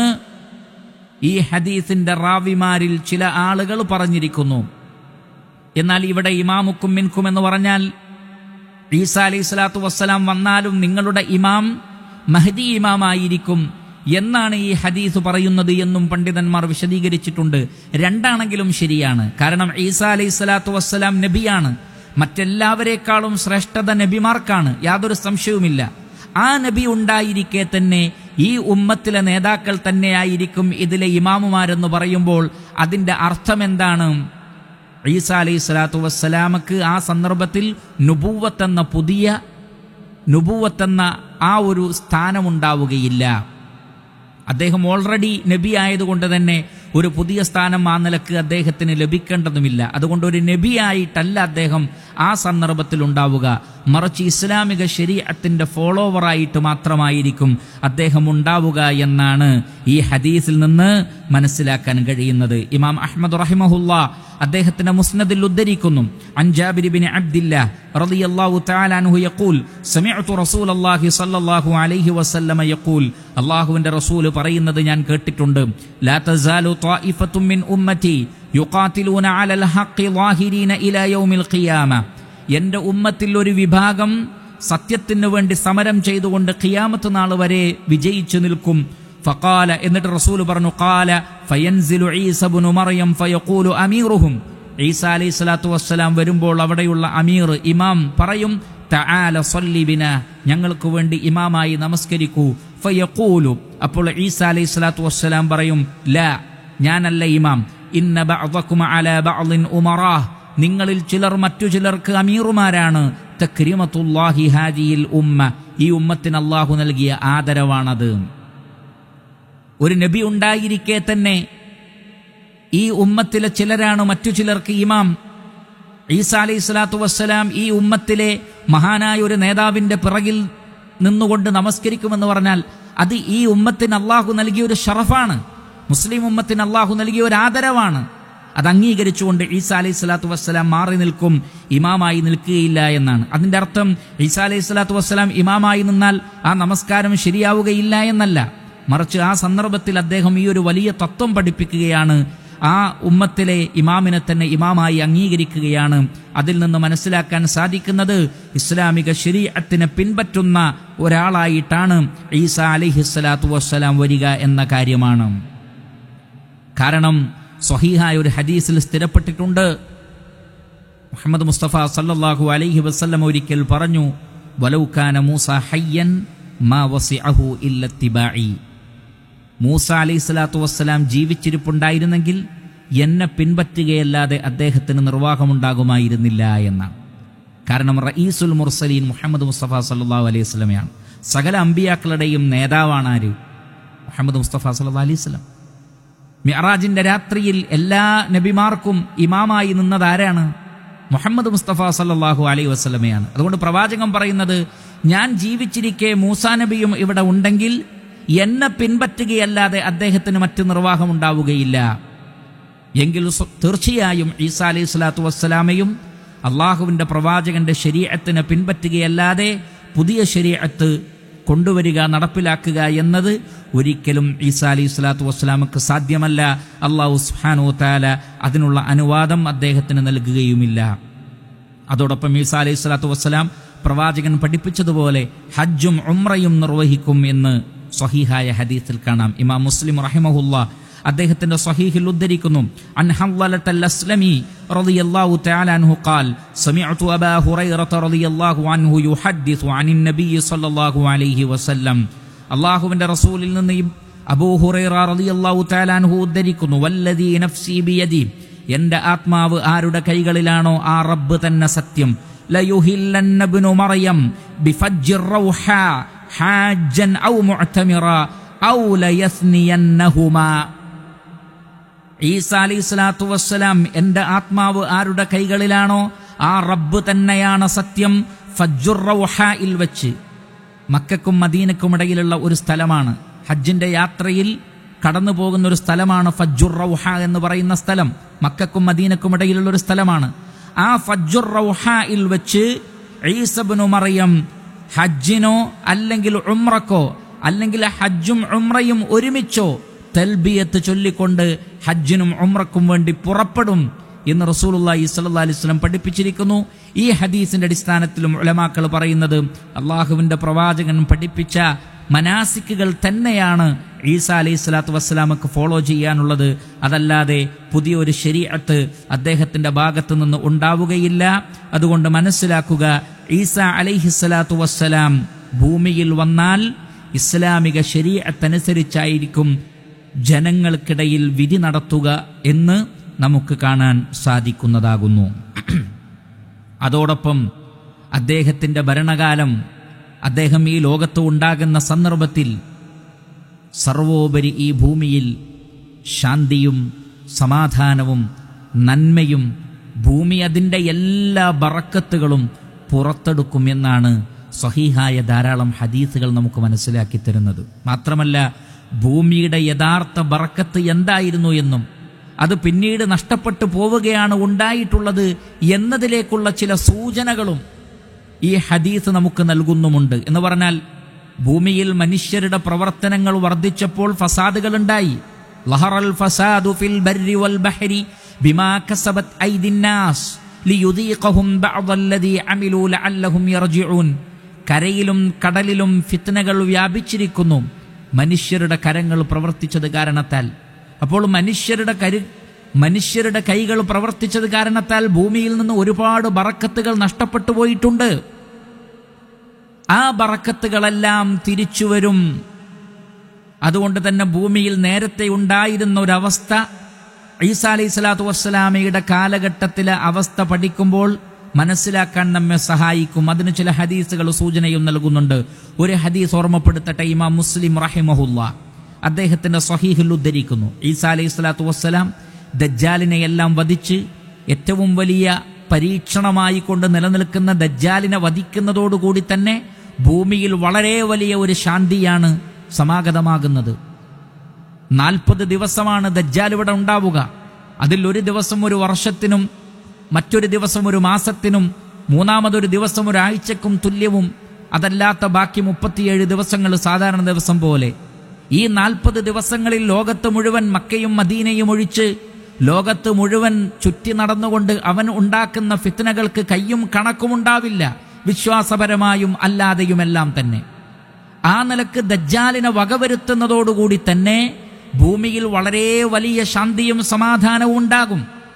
ഈ ഹദീസിന്റെ റാവിമാരിൽ ചില ആളുകൾ പറഞ്ഞിരിക്കുന്നു എന്നാൽ ഇവിടെ ഇമാമുക്കും മിൻകും എന്ന് പറഞ്ഞാൽ ഈസ അലൈഹി സ്വലാത്തു വസ്സലാം വന്നാലും നിങ്ങളുടെ ഇമാം മഹദി ഇമാമായിരിക്കും എന്നാണ് ഈ ഹദീസ് പറയുന്നത് എന്നും പണ്ഡിതന്മാർ വിശദീകരിച്ചിട്ടുണ്ട് രണ്ടാണെങ്കിലും ശരിയാണ് കാരണം ഈസ അലൈഹി സ്വലാത്തു വസ്സലാം നബിയാണ് മറ്റെല്ലാവരെക്കാളും ശ്രേഷ്ഠത നബിമാർക്കാണ് യാതൊരു സംശയവുമില്ല ആ നബി ഉണ്ടായിരിക്കെ തന്നെ ഈ ഉമ്മത്തിലെ നേതാക്കൾ തന്നെയായിരിക്കും ഇതിലെ ഇമാമുമാരെന്ന് പറയുമ്പോൾ അതിന്റെ അർത്ഥം എന്താണ് ഈസ അലൈഹി സ്വലാത്തു വസ്സലാമക്ക് ആ സന്ദർഭത്തിൽ നുബൂവത്തെന്ന പുതിയ നുബൂവത്തെന്ന ആ ഒരു സ്ഥാനമുണ്ടാവുകയില്ല അദ്ദേഹം ഓൾറെഡി നബി ആയതുകൊണ്ട് തന്നെ ഒരു പുതിയ സ്ഥാനം ആ നിലക്ക് അദ്ദേഹത്തിന് ലഭിക്കേണ്ടതുമില്ല അതുകൊണ്ട് ഒരു നബിയായിട്ടല്ല അദ്ദേഹം ആ സന്ദർഭത്തിൽ ഉണ്ടാവുക മറിച്ച് ഇസ്ലാമിക ശരീഅത്തിന്റെ ഫോളോവറായിട്ട് മാത്രമായിരിക്കും അദ്ദേഹം ഉണ്ടാവുക എന്നാണ് ഈ ഹദീസിൽ നിന്ന് മനസ്സിലാക്കാൻ കഴിയുന്നത് ഇമാം അഹമ്മദ് റഹിമഹുല്ല അദ്ദേഹത്തിന്റെ മുസ്നദിൽ ഉദ്ധരിക്കുന്നു അൻജാബിർ ബിൻ അബ്ദില്ല റളിയല്ലാഹു തആല അൻഹു യഖൂൽ സമിഅതു റസൂലല്ലാഹി സ്വല്ലല്ലാഹു അലൈഹി വസല്ലമ യഖൂൽ അല്ലാഹുവിന്റെ റസൂൽ പറയുന്നത് ഞാൻ കേട്ടിട്ടുണ്ട് ലാ തസാലു ത്വായിഫത്തും മിൻ ഉമ്മത്തി യുഖാതിലൂന അലൽ ഹഖി ളാഹിരീന ഇലാ യൗമിൽ ഖിയാമ എന്റെ ഉമ്മത്തിൽ ഒരു വിഭാഗം സത്യത്തിനു വേണ്ടി സമരം ചെയ്തുകൊണ്ട് ഖിയാമത്ത് നാൾ വരെ വിജയിച്ചു നിൽക്കും ഫഖാല എന്നിട്ട് റസൂൽ പറഞ്ഞു ഖാല ഫയൻസിലു ഈസ ഇബ്നു മറിയം ഫയഖൂലു അമീറുഹും ഈസ അലൈഹി സ്വലാത്തു വസ്സലാം വരുമ്പോൾ അവിടെയുള്ള അമീർ ഇമാം പറയും തആല സല്ലി ബിന ഞങ്ങൾക്ക് വേണ്ടി ഇമാമായി നമസ്കരിക്കൂ ഫയഖൂലു അപ്പോൾ ഈസ അലൈഹി സ്വലാത്തു വസ്സലാം പറയും ലാ ഞാനല്ല ഇമാം ഇന്ന ബഅദകും അലാ ബഅദിൻ ഉമറാ നിങ്ങളിൽ ചിലർ മറ്റു ചിലർക്ക് അമീറുമാരാണ് തക്രിമത്തുല്ലാഹി ഹാദിയിൽ ഉമ്മ ഈ ഉമ്മത്തിന് അള്ളാഹു നൽകിയ ആദരവാണത് ഒരു നബി ഉണ്ടായിരിക്കെ തന്നെ ഈ ഉമ്മത്തിലെ ചിലരാണ് മറ്റു ചിലർക്ക് ഇമാം ഈസ അലൈഹി സ്വലാത്തു വസ്സലാം ഈ ഉമ്മത്തിലെ മഹാനായ ഒരു നേതാവിന്റെ പിറകിൽ നിന്നുകൊണ്ട് നമസ്കരിക്കുമെന്ന് പറഞ്ഞാൽ അത് ഈ ഉമ്മത്തിന് അള്ളാഹു നൽകിയ ഒരു ഷറഫാണ് മുസ്ലിം ഉമ്മത്തിന് അള്ളാഹു നൽകിയ ഒരു ആദരവാണ് അത് അംഗീകരിച്ചുകൊണ്ട് ഈസാ അലൈഹി സ്വലാത്തു വസ്സലാം മാറി നിൽക്കും ഇമാമായി നിൽക്കുകയില്ല എന്നാണ് അതിന്റെ അർത്ഥം ഈസാ അലൈഹി സ്വലാത്തു വസ്സലാം ഇമാമായി നിന്നാൽ ആ നമസ്കാരം ശരിയാവുകയില്ല എന്നല്ല മറിച്ച് ആ സന്ദർഭത്തിൽ അദ്ദേഹം ഈ ഒരു വലിയ തത്വം പഠിപ്പിക്കുകയാണ് ആ ഉമ്മത്തിലെ ഇമാമിനെ തന്നെ ഇമാമായി അംഗീകരിക്കുകയാണ് അതിൽ നിന്ന് മനസ്സിലാക്കാൻ സാധിക്കുന്നത് ഇസ്ലാമിക ശരീഅത്തിനെ പിൻപറ്റുന്ന ഒരാളായിട്ടാണ് ഈസ അലിഹിസ്സലാത്തു വസ്സലാം വരിക എന്ന കാര്യമാണ് കാരണം സ്വഹീഹായ ഒരു ഹദീസിൽ സ്ഥിരപ്പെട്ടിട്ടുണ്ട് മുഹമ്മദ് മുസ്തഫ സല്ലല്ലാഹു അലൈഹി വസല്ലം ഒരിക്കൽ പറഞ്ഞു വലൗകാന മൂസ ഹയ്യൻ മാ വസിഅഹു ഇല്ലത്തിബാഇ മൂസ അലൈഹി സ്വലാത്തു വസ്സലാം ജീവിച്ചിരിപ്പുണ്ടായിരുന്നെങ്കിൽ എന്നെ പിൻപറ്റുകയല്ലാതെ അദ്ദേഹത്തിന് നിർവാഹമുണ്ടാകുമായിരുന്നില്ല എന്നാണ് കാരണം റയീസുൽ മുർസലീൻ മുഹമ്മദ് മുസ്തഫ സല്ലല്ലാഹു അലൈഹി വസല്ലമയാണ് സകല അമ്പിയാക്കളുടെയും നേതാവാണ് ആര് മുഹമ്മദ് മുസ്തഫ സല്ലല്ലാഹു അലൈഹി വസല്ലം മിഅറാജിന്റെ രാത്രിയിൽ എല്ലാ നബിമാർക്കും ഇമാമായി നിന്നത് ആരാണ് മുഹമ്മദ് മുസ്തഫ സല്ലല്ലാഹു അലൈഹി വസല്ലമയാണ് അതുകൊണ്ട് പ്രവാചകൻ പറയുന്നത് ഞാൻ ജീവിച്ചിരിക്കെ മൂസാ നബിയും ഇവിടെ ഉണ്ടെങ്കിൽ എന്നെ പിൻപറ്റുകയല്ലാതെ അദ്ദേഹത്തിന് മറ്റു നിർവാഹം ഉണ്ടാവുകയില്ല എങ്കിൽ സ്വ- തീർച്ചയായും ഈസാ അലൈഹി സ്വലാത്തു വസ്സലാമയും അള്ളാഹുവിന്റെ പ്രവാചകന്റെ ശരീരത്തിനെ പിൻപറ്റുകയല്ലാതെ പുതിയ ശരീരത്ത് കൊണ്ടുവരിക നടപ്പിലാക്കുക എന്നത് ഒരിക്കലും ഈസാ അലൈഹി സ്വലാത്തു വസ്സലാമക്ക് സാധ്യമല്ല അള്ളാഹു സുഹാനു താല അതിനുള്ള അനുവാദം അദ്ദേഹത്തിന് നൽകുകയുമില്ല അതോടൊപ്പം ഈസാ അലൈഹി സ്വലാത്തു വസ്സലാം പ്രവാചകൻ പഠിപ്പിച്ചതുപോലെ ഹജ്ജും ഉംറയും നിർവഹിക്കും എന്ന് സ്വഹീഹായ ഹദീസിൽ കാണാം ഇമാം മുസ്ലിം റഹിമഹുല്ല അദ്ദേഹത്തിന്റെ സ്വഹീഹിൽ ഉദ്ധരിക്കുന്നു അൻ ഹവ്വലത അസ്ലമി റളിയല്ലാഹു തആല അൻഹു ഖാൽ സമിഅതു അബാ ഹുറൈറത റളിയല്ലാഹു അൻഹു യുഹദ്ദിസു അനിൻ നബി സ്വല്ലല്ലാഹു അലൈഹി വസല്ലം അല്ലാഹുവിന്റെ റസൂലിൽ നിന്ന് ഈ അബൂ ഹുറൈറ റളിയല്ലാഹു തആല അൻഹു ഉദ്ധരിക്കുന്നു വല്ലദീ നഫ്സി ബിയദി എന്റെ ആത്മാവ് ആരുടെ കൈകളിലാണോ ആ റബ്ബ് തന്നെ സത്യം ലയുഹില്ലന്ന ഇബ്നു മറിയം ബിഫജ്ജിർ റൗഹ ഹാജ്ജൻ ഔ മുഅ്തമിറ ഔ ലയസ്നിയന്നഹുമാ ഈസ അലൈഹി സ്വലാത്തു വസ്സലാം എന്റെ ആത്മാവ് ആരുടെ കൈകളിലാണോ ആ റബ്ബ് തന്നെയാണ് സത്യം ഫജ്ജുർ റൗഹായിൽ വെച്ച് മക്കക്കും മദീനക്കും ഇടയിലുള്ള ഒരു സ്ഥലമാണ് ഹജ്ജിന്റെ യാത്രയിൽ കടന്നു പോകുന്ന ഒരു സ്ഥലമാണ് ഫജ്ജുർ റൗഹ എന്ന് പറയുന്ന സ്ഥലം മക്കക്കും മദീനക്കും ഇടയിലുള്ള ഒരു സ്ഥലമാണ് ആ ഫജ്ജുർ റൗഹയിൽ വെച്ച് ഈസബിനു മറിയം ഹജ്ജിനോ അല്ലെങ്കിൽ ഉംറക്കോ അല്ലെങ്കിൽ ഹജ്ജും ഉംറയും ഒരുമിച്ചോ തൽബിയത്ത് ചൊല്ലിക്കൊണ്ട് ഹജ്ജിനും ഉംറക്കും വേണ്ടി പുറപ്പെടും എന്ന് റസൂലുള്ളാഹി സ്വല്ലല്ലാഹി അലൈഹി വസല്ലം പഠിപ്പിച്ചിരിക്കുന്നു ഈ ഹദീസിന്റെ അടിസ്ഥാനത്തിലും ഉലമാക്കൾ പറയുന്നത് അള്ളാഹുവിന്റെ പ്രവാചകൻ പഠിപ്പിച്ച മനാസിക്കുകൾ തന്നെയാണ് ഈസ അലൈഹി സ്വലാത്തു വസ്സലാമക്ക് ഫോളോ ചെയ്യാനുള്ളത് അതല്ലാതെ പുതിയൊരു ശരീഅത്ത് അദ്ദേഹത്തിന്റെ ഭാഗത്തു നിന്ന് ഉണ്ടാവുകയില്ല അതുകൊണ്ട് മനസ്സിലാക്കുക ഈസ അലൈഹി സ്വലാത്തു വസ്സലാം ഭൂമിയിൽ വന്നാൽ ഇസ്ലാമിക ശരീഅത്തനുസരിച്ചായിരിക്കും ജനങ്ങൾക്കിടയിൽ വിധി നടത്തുക എന്ന് നമുക്ക് കാണാൻ സാധിക്കുന്നതാകുന്നു അതോടൊപ്പം അദ്ദേഹത്തിന്റെ ഭരണകാലം അദ്ദേഹം ഈ ലോകത്ത് ഉണ്ടാകുന്ന സന്ദർഭത്തിൽ സർവോപരി ഈ ഭൂമിയിൽ ശാന്തിയും സമാധാനവും നന്മയും ഭൂമി അതിൻ്റെ എല്ലാ ബറക്കത്തുകളും പുറത്തെടുക്കും എന്നാണ് സ്വഹീഹായ ധാരാളം ഹദീസുകൾ നമുക്ക് മനസ്സിലാക്കി തരുന്നത് മാത്രമല്ല ഭൂമിയുടെ യഥാർത്ഥ ബറക്കത്ത് എന്തായിരുന്നു എന്നും അത് പിന്നീട് നഷ്ടപ്പെട്ടു പോവുകയാണ് ഉണ്ടായിട്ടുള്ളത് എന്നതിലേക്കുള്ള ചില സൂചനകളും ഈ ഹദീസ് നമുക്ക് നൽകുന്നുമുണ്ട് എന്ന് പറഞ്ഞാൽ ഭൂമിയിൽ മനുഷ്യരുടെ പ്രവർത്തനങ്ങൾ വർദ്ധിച്ചപ്പോൾ ഫസാദുകൾ ഉണ്ടായി ലഹറൽ ഫസാദു ഫിൽ ബർരി വൽ ബഹരി ബിമാ കസബത് ഐദിന്നാസ് ലിയുദീഖഹും ബഅദല്ലദീ അമിലൂ ലഅല്ലഹും യർജിഊൻ കരയിലും കടലിലും ഫിത്നകൾ വ്യാപിച്ചിരിക്കുന്നു മനുഷ്യരുടെ കരങ്ങൾ പ്രവർത്തിച്ചത് കാരണത്താൽ അപ്പോൾ മനുഷ്യരുടെ കരു മനുഷ്യരുടെ കൈകൾ പ്രവർത്തിച്ചത് കാരണത്താൽ ഭൂമിയിൽ നിന്ന് ഒരുപാട് ബറക്കത്തുകൾ നഷ്ടപ്പെട്ടു പോയിട്ടുണ്ട് ആ ബറക്കത്തുകളെല്ലാം തിരിച്ചു വരും അതുകൊണ്ട് തന്നെ ഭൂമിയിൽ നേരത്തെ ഉണ്ടായിരുന്ന ഒരവസ്ഥ ഈസാ അലൈഹി സ്വലാത്തു വസ്സലാമയുടെ കാലഘട്ടത്തിലെ അവസ്ഥ പഠിക്കുമ്പോൾ മനസ്സിലാക്കാൻ നമ്മെ സഹായിക്കും അതിന് ചില ഹദീസുകൾ സൂചനയും നൽകുന്നുണ്ട് ഒരു ഹദീസ് ഓർമ്മപ്പെടുത്തട്ടെ ഇമാം മുസ്ലിം റഹിമഹുല്ല അദ്ദേഹത്തിന്റെ സ്വഹീഹിൽ ഉദ്ധരിക്കുന്നു ഈസാ അലൈഹി സ്വലാത്തു വസ്സലാം ദജ്ജാലിനെ എല്ലാം വധിച്ച് ഏറ്റവും വലിയ പരീക്ഷണമായി കൊണ്ട് നിലനിൽക്കുന്ന ദജ്ജാലിനെ വധിക്കുന്നതോടുകൂടി തന്നെ ഭൂമിയിൽ വളരെ വലിയ ഒരു ശാന്തിയാണ് സമാഗതമാകുന്നത് നാൽപ്പത് ദിവസമാണ് ദജ്ജാൽ ഇവിടെ ഉണ്ടാവുക അതിൽ ഒരു ദിവസം ഒരു വർഷത്തിനും മറ്റൊരു ദിവസം ഒരു മാസത്തിനും മൂന്നാമതൊരു ദിവസം ഒരാഴ്ചക്കും തുല്യവും അതല്ലാത്ത ബാക്കി മുപ്പത്തിയേഴ് ദിവസങ്ങൾ സാധാരണ ദിവസം പോലെ ഈ നാൽപ്പത് ദിവസങ്ങളിൽ ലോകത്ത് മുഴുവൻ മക്കയും മദീനയും ഒഴിച്ച് ലോകത്ത് മുഴുവൻ ചുറ്റി നടന്നുകൊണ്ട് അവൻ ഉണ്ടാക്കുന്ന ഫിത്നകൾക്ക് കയ്യും കണക്കുമുണ്ടാവില്ല വിശ്വാസപരമായും അല്ലാതെയുമെല്ലാം തന്നെ ആ നിലക്ക് ദജ്ജാലിനെ വകവരുത്തുന്നതോടുകൂടി തന്നെ ഭൂമിയിൽ വളരെ വലിയ ശാന്തിയും സമാധാനവും ഉണ്ടാകും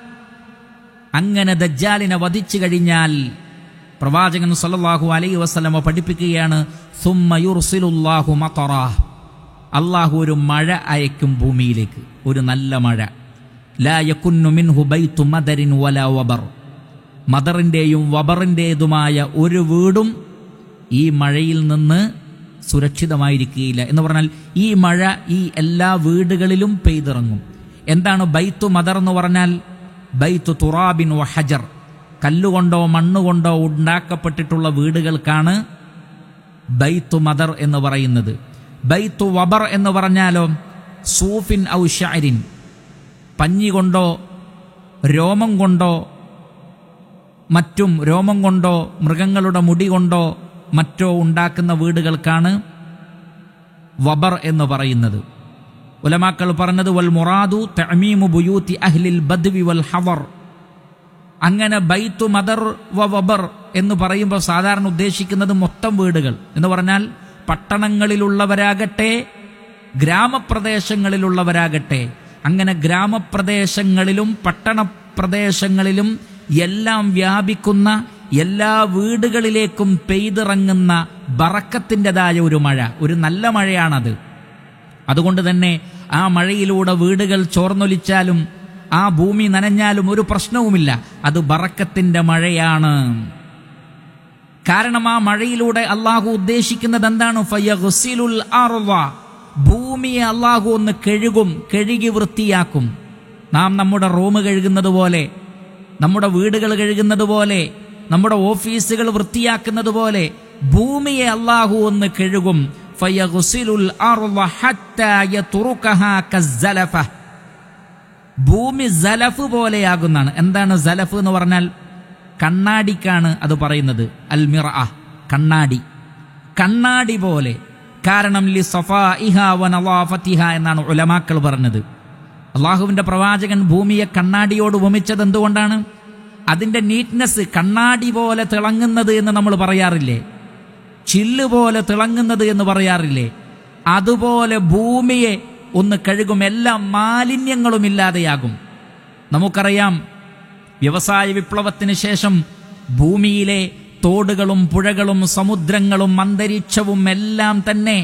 അങ്ങനെ ദജ്ജാലിനെ വധിച്ചു കഴിഞ്ഞാൽ പ്രവാചകൻ സല്ലല്ലാഹു അലൈഹി വസല്ലമ പഠിപ്പിക്കുകയാണ് സുമ്മ യുർസിലുല്ലാഹു മതറാ അള്ളാഹു ഒരു മഴ അയക്കും ഭൂമിയിലേക്ക് ഒരു നല്ല മഴ ലാ യകുന്നു മിൻഹു ബൈത്തു മദരിൻ വലാ വബർ മദറിൻ്റെയും വബറിൻ്റേതുമായ ഒരു വീടും ഈ മഴയിൽ നിന്ന് സുരക്ഷിതമായിരിക്കുകയില്ല എന്ന് പറഞ്ഞാൽ ഈ മഴ ഈ എല്ലാ വീടുകളിലും പെയ്തിറങ്ങും എന്താണ് ബൈത്തു മദർ എന്ന് പറഞ്ഞാൽ ബൈത്തു തുറാബിൻ വ ഹജർ കല്ലുകൊണ്ടോ മണ്ണുകൊണ്ടോ ഉണ്ടാക്കപ്പെട്ടിട്ടുള്ള വീടുകൾക്കാണ് ബൈത്തു മദർ എന്ന് പറയുന്നത് ബൈത്തു വബർ എന്ന് പറഞ്ഞാലോ സൂഫിൻ ഔ ഷാരിൻ പഞ്ഞി കൊണ്ടോ രോമം കൊണ്ടോ മറ്റും രോമം കൊണ്ടോ മൃഗങ്ങളുടെ മുടി കൊണ്ടോ മറ്റോ ഉണ്ടാക്കുന്ന വീടുകൾക്കാണ് വബർ എന്ന് പറയുന്നത് ഉലമാക്കൾ പറഞ്ഞത് വൽ മുറാദു തമീമു ബുയൂത്തി അഹ്ലിൽ ബദ്വി വൽ ഹവർ അങ്ങനെ ബൈത്തു മദർ വ വബർ എന്ന് പറയുമ്പോൾ സാധാരണ ഉദ്ദേശിക്കുന്നത് മൊത്തം വീടുകൾ എന്ന് പറഞ്ഞാൽ പട്ടണങ്ങളിലുള്ളവരാകട്ടെ ഗ്രാമപ്രദേശങ്ങളിലുള്ളവരാകട്ടെ അങ്ങനെ ഗ്രാമപ്രദേശങ്ങളിലും പട്ടണ പ്രദേശങ്ങളിലും എല്ലാം വ്യാപിക്കുന്ന എല്ലാ വീടുകളിലേക്കും പെയ്തിറങ്ങുന്ന ബറക്കത്തിൻ്റെതായ ഒരു മഴ ഒരു നല്ല മഴയാണത് അതുകൊണ്ട് തന്നെ ആ മഴയിലൂടെ വീടുകൾ ചോർന്നൊലിച്ചാലും ആ ഭൂമി നനഞ്ഞാലും ഒരു പ്രശ്നവുമില്ല അത് ബറക്കത്തിന്റെ മഴയാണ് കാരണം ആ മഴയിലൂടെ അള്ളാഹു ഉദ്ദേശിക്കുന്നത് എന്താണ് ഫയഗ്സിലുൽ അർള. ഭൂമിയെ അള്ളാഹു ഒന്ന് കഴുകും കഴുകി വൃത്തിയാക്കും നാം നമ്മുടെ റൂം കഴുകുന്നത് പോലെ നമ്മുടെ വീടുകൾ കഴുകുന്നത് പോലെ നമ്മുടെ ഓഫീസുകൾ വൃത്തിയാക്കുന്നത് പോലെ ഭൂമിയെ അള്ളാഹു ഒന്ന് കഴുകും ഫയഗ്സിലുൽ അർള ഹത്താ യതുറുകഹാ കസ്സലഫ. ഭൂമി സലഫ് പോലെയാകുന്നതാണ് എന്താണ് സലഫ് എന്ന് പറഞ്ഞാൽ കണ്ണാടിക്കാണ് അത് പറയുന്നത് അൽമിറ കണ്ണാടി കണ്ണാടി പോലെ കാരണം ലി സഫാഇഹ വ നളാഫത്തിഹ എന്നാണ് ഉലമാക്കൾ പറഞ്ഞത് അള്ളാഹുവിന്റെ പ്രവാചകൻ ഭൂമിയെ കണ്ണാടിയോട് ഉപമിച്ചത് എന്തുകൊണ്ടാണ് അതിന്റെ നീറ്റ്നെസ് കണ്ണാടി പോലെ തിളങ്ങുന്നത് എന്ന് നമ്മൾ പറയാറില്ലേ ചില്ല് പോലെ തിളങ്ങുന്നത് എന്ന് പറയാറില്ലേ അതുപോലെ ഭൂമിയെ ഒന്ന് കഴുകും എല്ലാ മാലിന്യങ്ങളും ഇല്ലാതെയാകും നമുക്കറിയാം വ്യവസായ വിപ്ലവത്തിന് ശേഷം ഭൂമിയിലെ തോടുകളും പുഴകളും സമുദ്രങ്ങളും അന്തരീക്ഷവും എല്ലാം തന്നെ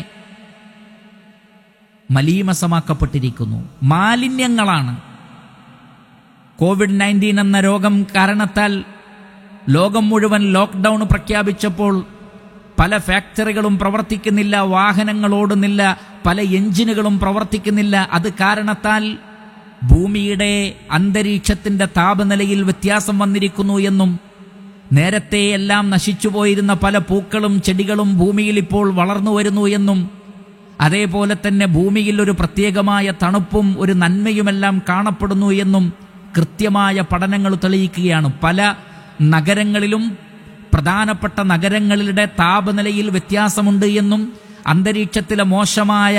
മലീമസമാക്കപ്പെട്ടിരിക്കുന്നു മാലിന്യങ്ങളാണ് കോവിഡ് നയൻറ്റീൻ എന്ന രോഗം കാരണത്താൽ ലോകം മുഴുവൻ ലോക്ക്ഡൗൺ പ്രഖ്യാപിച്ചപ്പോൾ പല ഫാക്ടറികളും പ്രവർത്തിക്കുന്നില്ല വാഹനങ്ങൾ ഓടുന്നില്ല പല എഞ്ചിനുകളും പ്രവർത്തിക്കുന്നില്ല അത് കാരണത്താൽ ഭൂമിയുടെ അന്തരീക്ഷത്തിന്റെ താപനിലയിൽ വ്യത്യാസം വന്നിരിക്കുന്നു എന്നും നേരത്തെ എല്ലാം നശിച്ചുപോയിരുന്ന പല പൂക്കളും ചെടികളും ഭൂമിയിൽ ഇപ്പോൾ വളർന്നു വരുന്നു എന്നും അതേപോലെ തന്നെ ഭൂമിയിൽ ഒരു പ്രത്യേകമായ തണുപ്പും ഒരു നന്മയുമെല്ലാം കാണപ്പെടുന്നു എന്നും കൃത്യമായ പഠനങ്ങൾ തെളിയിക്കുകയാണ് പല നഗരങ്ങളിലും പ്രധാനപ്പെട്ട നഗരങ്ങളുടെ താപനിലയിൽ വ്യത്യാസമുണ്ട് എന്നും അന്തരീക്ഷത്തിലെ മോശമായ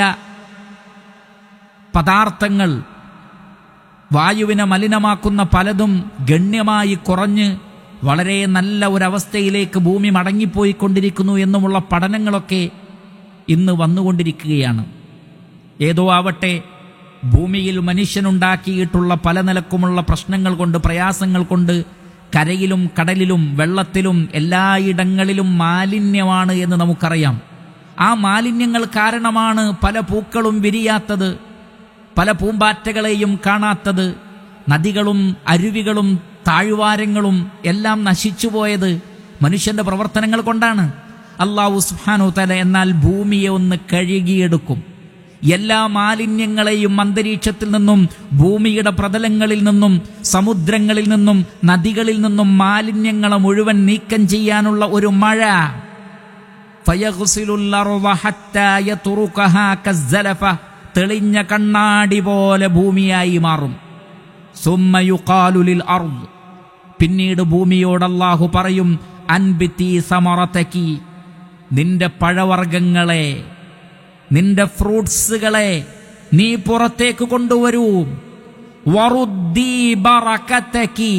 പദാർത്ഥങ്ങൾ വായുവിനെ മലിനമാക്കുന്ന പലതും ഗണ്യമായി കുറഞ്ഞ് വളരെ നല്ല ഒരവസ്ഥയിലേക്ക് ഭൂമി മടങ്ങിപ്പോയിക്കൊണ്ടിരിക്കുന്നു എന്നുമുള്ള പഠനങ്ങളൊക്കെ ഇന്ന് വന്നുകൊണ്ടിരിക്കുകയാണ് ഏതോ ആവട്ടെ ഭൂമിയിൽ മനുഷ്യനുണ്ടാക്കിയിട്ടുള്ള പല നിലക്കുമുള്ള പ്രശ്നങ്ങൾ കൊണ്ട് പ്രയാസങ്ങൾ കൊണ്ട് കരയിലും കടലിലും വെള്ളത്തിലും എല്ലായിടങ്ങളിലും മാലിന്യമാണ് എന്ന് നമുക്കറിയാം ആ മാലിന്യങ്ങൾ കാരണമാണ് പല പൂക്കളും വിരിയാത്തത് പല പൂമ്പാറ്റകളെയും കാണാത്തത് നദികളും അരുവികളും താഴ്വാരങ്ങളും എല്ലാം നശിച്ചുപോയത് മനുഷ്യന്റെ പ്രവർത്തനങ്ങൾ കൊണ്ടാണ് അള്ളാഹു സുബ്ഹാനഹു തല എന്നാൽ ഭൂമിയെ ഒന്ന് കഴുകിയെടുക്കും എല്ലാ മാലിന്യങ്ങളെയും അന്തരീക്ഷത്തിൽ നിന്നും ഭൂമിയുടെ പ്രതലങ്ങളിൽ നിന്നും സമുദ്രങ്ങളിൽ നിന്നും നദികളിൽ നിന്നും മാലിന്യങ്ങളെ മുഴുവൻ നീക്കം ചെയ്യാനുള്ള ഒരു മഴ ഫയഗ്സിലുൽ അർള ഹത്താ യതുറുകഹാ കസ്സലഫ. തെളിഞ്ഞ കണ്ണാടി പോലെ ഭൂമിയായി മാറും സുമ്മ യുഖാലു ലിൽ അർദ് പിന്നീട് ഭൂമിയോട് അല്ലാഹു പറയും അൻബിത്തി സമറത്തക്കി നിന്റെ പഴവർഗങ്ങളെ നിന്റെ ഫ്രൂട്ട്സുകളെ നീ പുറത്തേക്ക് കൊണ്ടുവരൂ വറുദ്ദീ ബറക്കത്തക്കി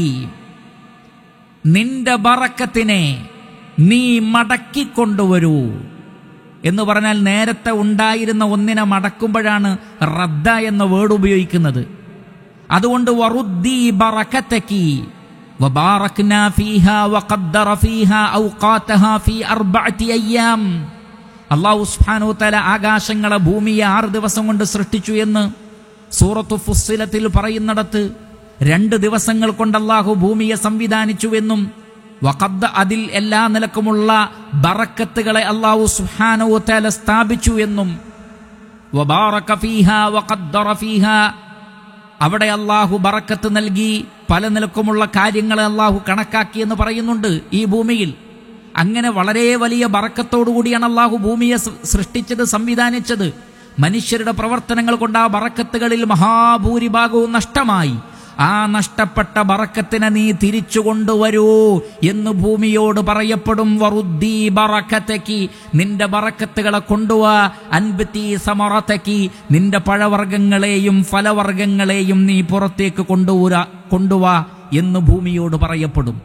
നിന്റെ ബറക്കത്തിനെ നീ മടക്കിക്കൊണ്ടുവരൂ എന്ന് പറഞ്ഞാൽ നേരത്തെ ഉണ്ടായിരുന്ന ഒന്നിനെ മടക്കുമ്പോഴാണ് റദ്ദ എന്ന വേർഡ് ഉപയോഗിക്കുന്നത് അതുകൊണ്ട് വറുദ്ദീ ബറക്കത്തക്കി وباركنا فيها وقدر فيها أوقاتها في أربعة أيام അള്ളാഹു സുബ്ഹാനഹു തആല ആകാശങ്ങളെ ഭൂമിയെ ആറ് ദിവസം കൊണ്ട് സൃഷ്ടിച്ചു എന്ന് സൂറത്തു ഫുസ്സിലത്തിൽ പറയുന്നിടത്ത് രണ്ട് ദിവസങ്ങൾ കൊണ്ട് അള്ളാഹു ഭൂമിയെ സംവിധാനിച്ചുവെന്നും വഖദ്ദ അതിൽ എല്ലാ നിലക്കുമുള്ള ബറക്കത്തുകളെ അള്ളാഹു സുബ്ഹാനഹു തആല സ്ഥാപിച്ചു എന്നും വബാറക ഫീഹാ വഖദ്ദറ ഫീഹാ അവിടെ അള്ളാഹു ബറക്കത്ത് നൽകി പല നിലക്കുമുള്ള കാര്യങ്ങളെ അള്ളാഹു കണക്കാക്കി എന്ന് പറയുന്നുണ്ട് ഈ ഭൂമിയിൽ അങ്ങനെ വളരെ വലിയ ബറക്കത്തോടുകൂടിയാണ് അള്ളാഹു ഭൂമിയെ സൃ- സൃഷ്ടിച്ചത് സംവിധാനിച്ചത് മനുഷ്യരുടെ പ്രവർത്തനങ്ങൾ കൊണ്ട് ആ ബറക്കത്തുകളിൽ മഹാഭൂരിഭാഗവും നഷ്ടമായി ആ നഷ്ടപ്പെട്ട ബറക്കത്തിനെ നീ തിരിച്ചു കൊണ്ടുവരൂ എന്ന് ഭൂമിയോട് പറയപ്പെടും വറുദ്ദീ ബറക്കത്തക്കി നിന്റെ ബറക്കത്തുകളെ കൊണ്ടുവാ അൻപത്തി സമറത്തക്കി നിന്റെ പഴവർഗ്ഗങ്ങളെയും ഫലവർഗ്ഗങ്ങളെയും നീ പുറത്തേക്ക് കൊണ്ടുവരാ കൊണ്ടുവാ എന്ന് ഭൂമിയോട് പറയപ്പെടും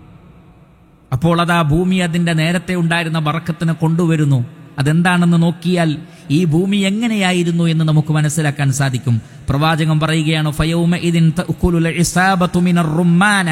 അപ്പോൾ അതാ ഭൂമി അതിന്റെ നേരത്തെ ഉണ്ടായിരുന്ന ബറക്കത്തിനെ കൊണ്ടുവരുന്നു അതെന്താണെന്ന് നോക്കിയാൽ ഈ ഭൂമി എങ്ങനെയായിരുന്നു എന്ന് നമുക്ക് മനസ്സിലാക്കാൻ സാധിക്കും പ്രവാചകൻ പറയുകയാണ് ഫയൗമ ഇദിൻ തഅ്കുലുൽ ഇസാബത്തു മിനർ റുമ്മാന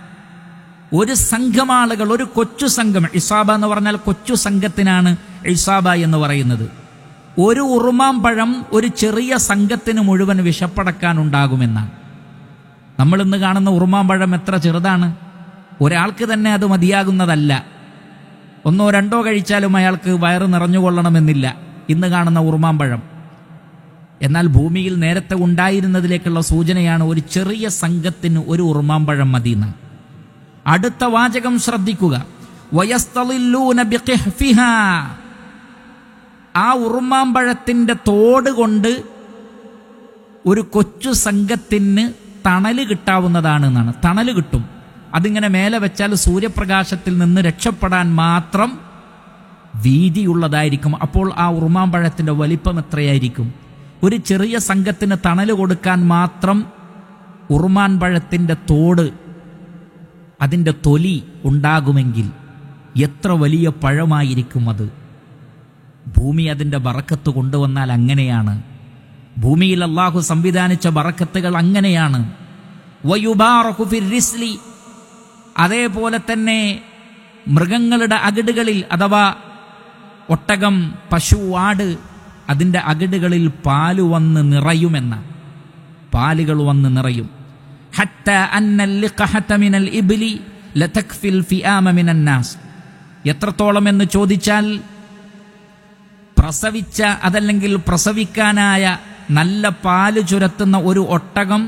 ഒരു സംഘം ആളുകൾ ഒരു കൊച്ചു സംഘം ഇസാബ എന്ന് പറഞ്ഞാൽ കൊച്ചു സംഘത്തിനാണ് ഇസാബ എന്ന് പറയുന്നത് ഒരു ഉറുമാം പഴം ഒരു ചെറിയ സംഘത്തിന് മുഴുവൻ വിഷപ്പടക്കാനുണ്ടാകുമെന്നാണ് നമ്മൾ ഇന്ന് കാണുന്ന ഉറുമാം പഴം എത്ര ചെറുതാണ് ഒരാൾക്ക് തന്നെ അത് മതിയാകുന്നതല്ല ഒന്നോ രണ്ടോ കഴിച്ചാലും അയാൾക്ക് വയറ് നിറഞ്ഞുകൊള്ളണമെന്നില്ല ഇന്ന് കാണുന്ന ഉറുമാമ്പഴം എന്നാൽ ഭൂമിയിൽ നേരത്തെ ഉണ്ടായിരുന്നതിലേക്കുള്ള സൂചനയാണ് ഒരു ചെറിയ സംഘത്തിന് ഒരു ഉറുമാമ്പഴം മതിയെന്ന് അടുത്ത വാചകം ശ്രദ്ധിക്കുക വയസ്തളില്ലൂന ബിഖിഹ്ഫിഹാ. ആ ഉറുമാമ്പഴത്തിന്റെ തോട് കൊണ്ട് ഒരു കൊച്ചു സംഘത്തിന് തണല് കിട്ടാവുന്നതാണ് എന്നാണ് തണല് കിട്ടും അതിങ്ങനെ മേലെ വെച്ചാൽ സൂര്യപ്രകാശത്തിൽ നിന്ന് രക്ഷപ്പെടാൻ മാത്രം വീതിയുള്ളതായിരിക്കും അപ്പോൾ ആ ഉറുമാമ്പഴത്തിന്റെ വലിപ്പം എത്രയായിരിക്കും ഒരു ചെറിയ സംഘത്തിന് തണല് കൊടുക്കാൻ മാത്രം ഉറുമാൻ പഴത്തിന്റെ തോട് അതിൻ്റെ തൊലി ഉണ്ടാകുമെങ്കിൽ എത്ര വലിയ പഴമായിരിക്കും അത് ഭൂമി അതിൻ്റെ ബറക്കത്ത് കൊണ്ടുവന്നാൽ അങ്ങനെയാണ് ഭൂമിയിൽ അള്ളാഹു സംവിധാനിച്ച ബറക്കത്തുകൾ അങ്ങനെയാണ് വയുബാറഖു ഫിർ റിസ്ലി അതേപോലെ തന്നെ മൃഗങ്ങളുടെ അകിടുകളിൽ അഥവാ ഒട്ടകം പശു ആട് അതിൻ്റെ അകിടുകളിൽ പാല് വന്ന് നിറയുമെന്ന പാലുകൾ വന്ന് നിറയും ഹത്ത അന്നൽ ലിഖഹത മിനൽ ഇബ്ലി ലതക്ഫിൽ ഫിആമ മിനൻ നാസ് എത്രത്തോളം എന്ന് ചോദിച്ചാൽ പ്രസവിച്ച അതല്ലെങ്കിൽ പ്രസവിക്കാനായ നല്ല പാല് ചുരത്തുന്ന ഒരു ഒട്ടകം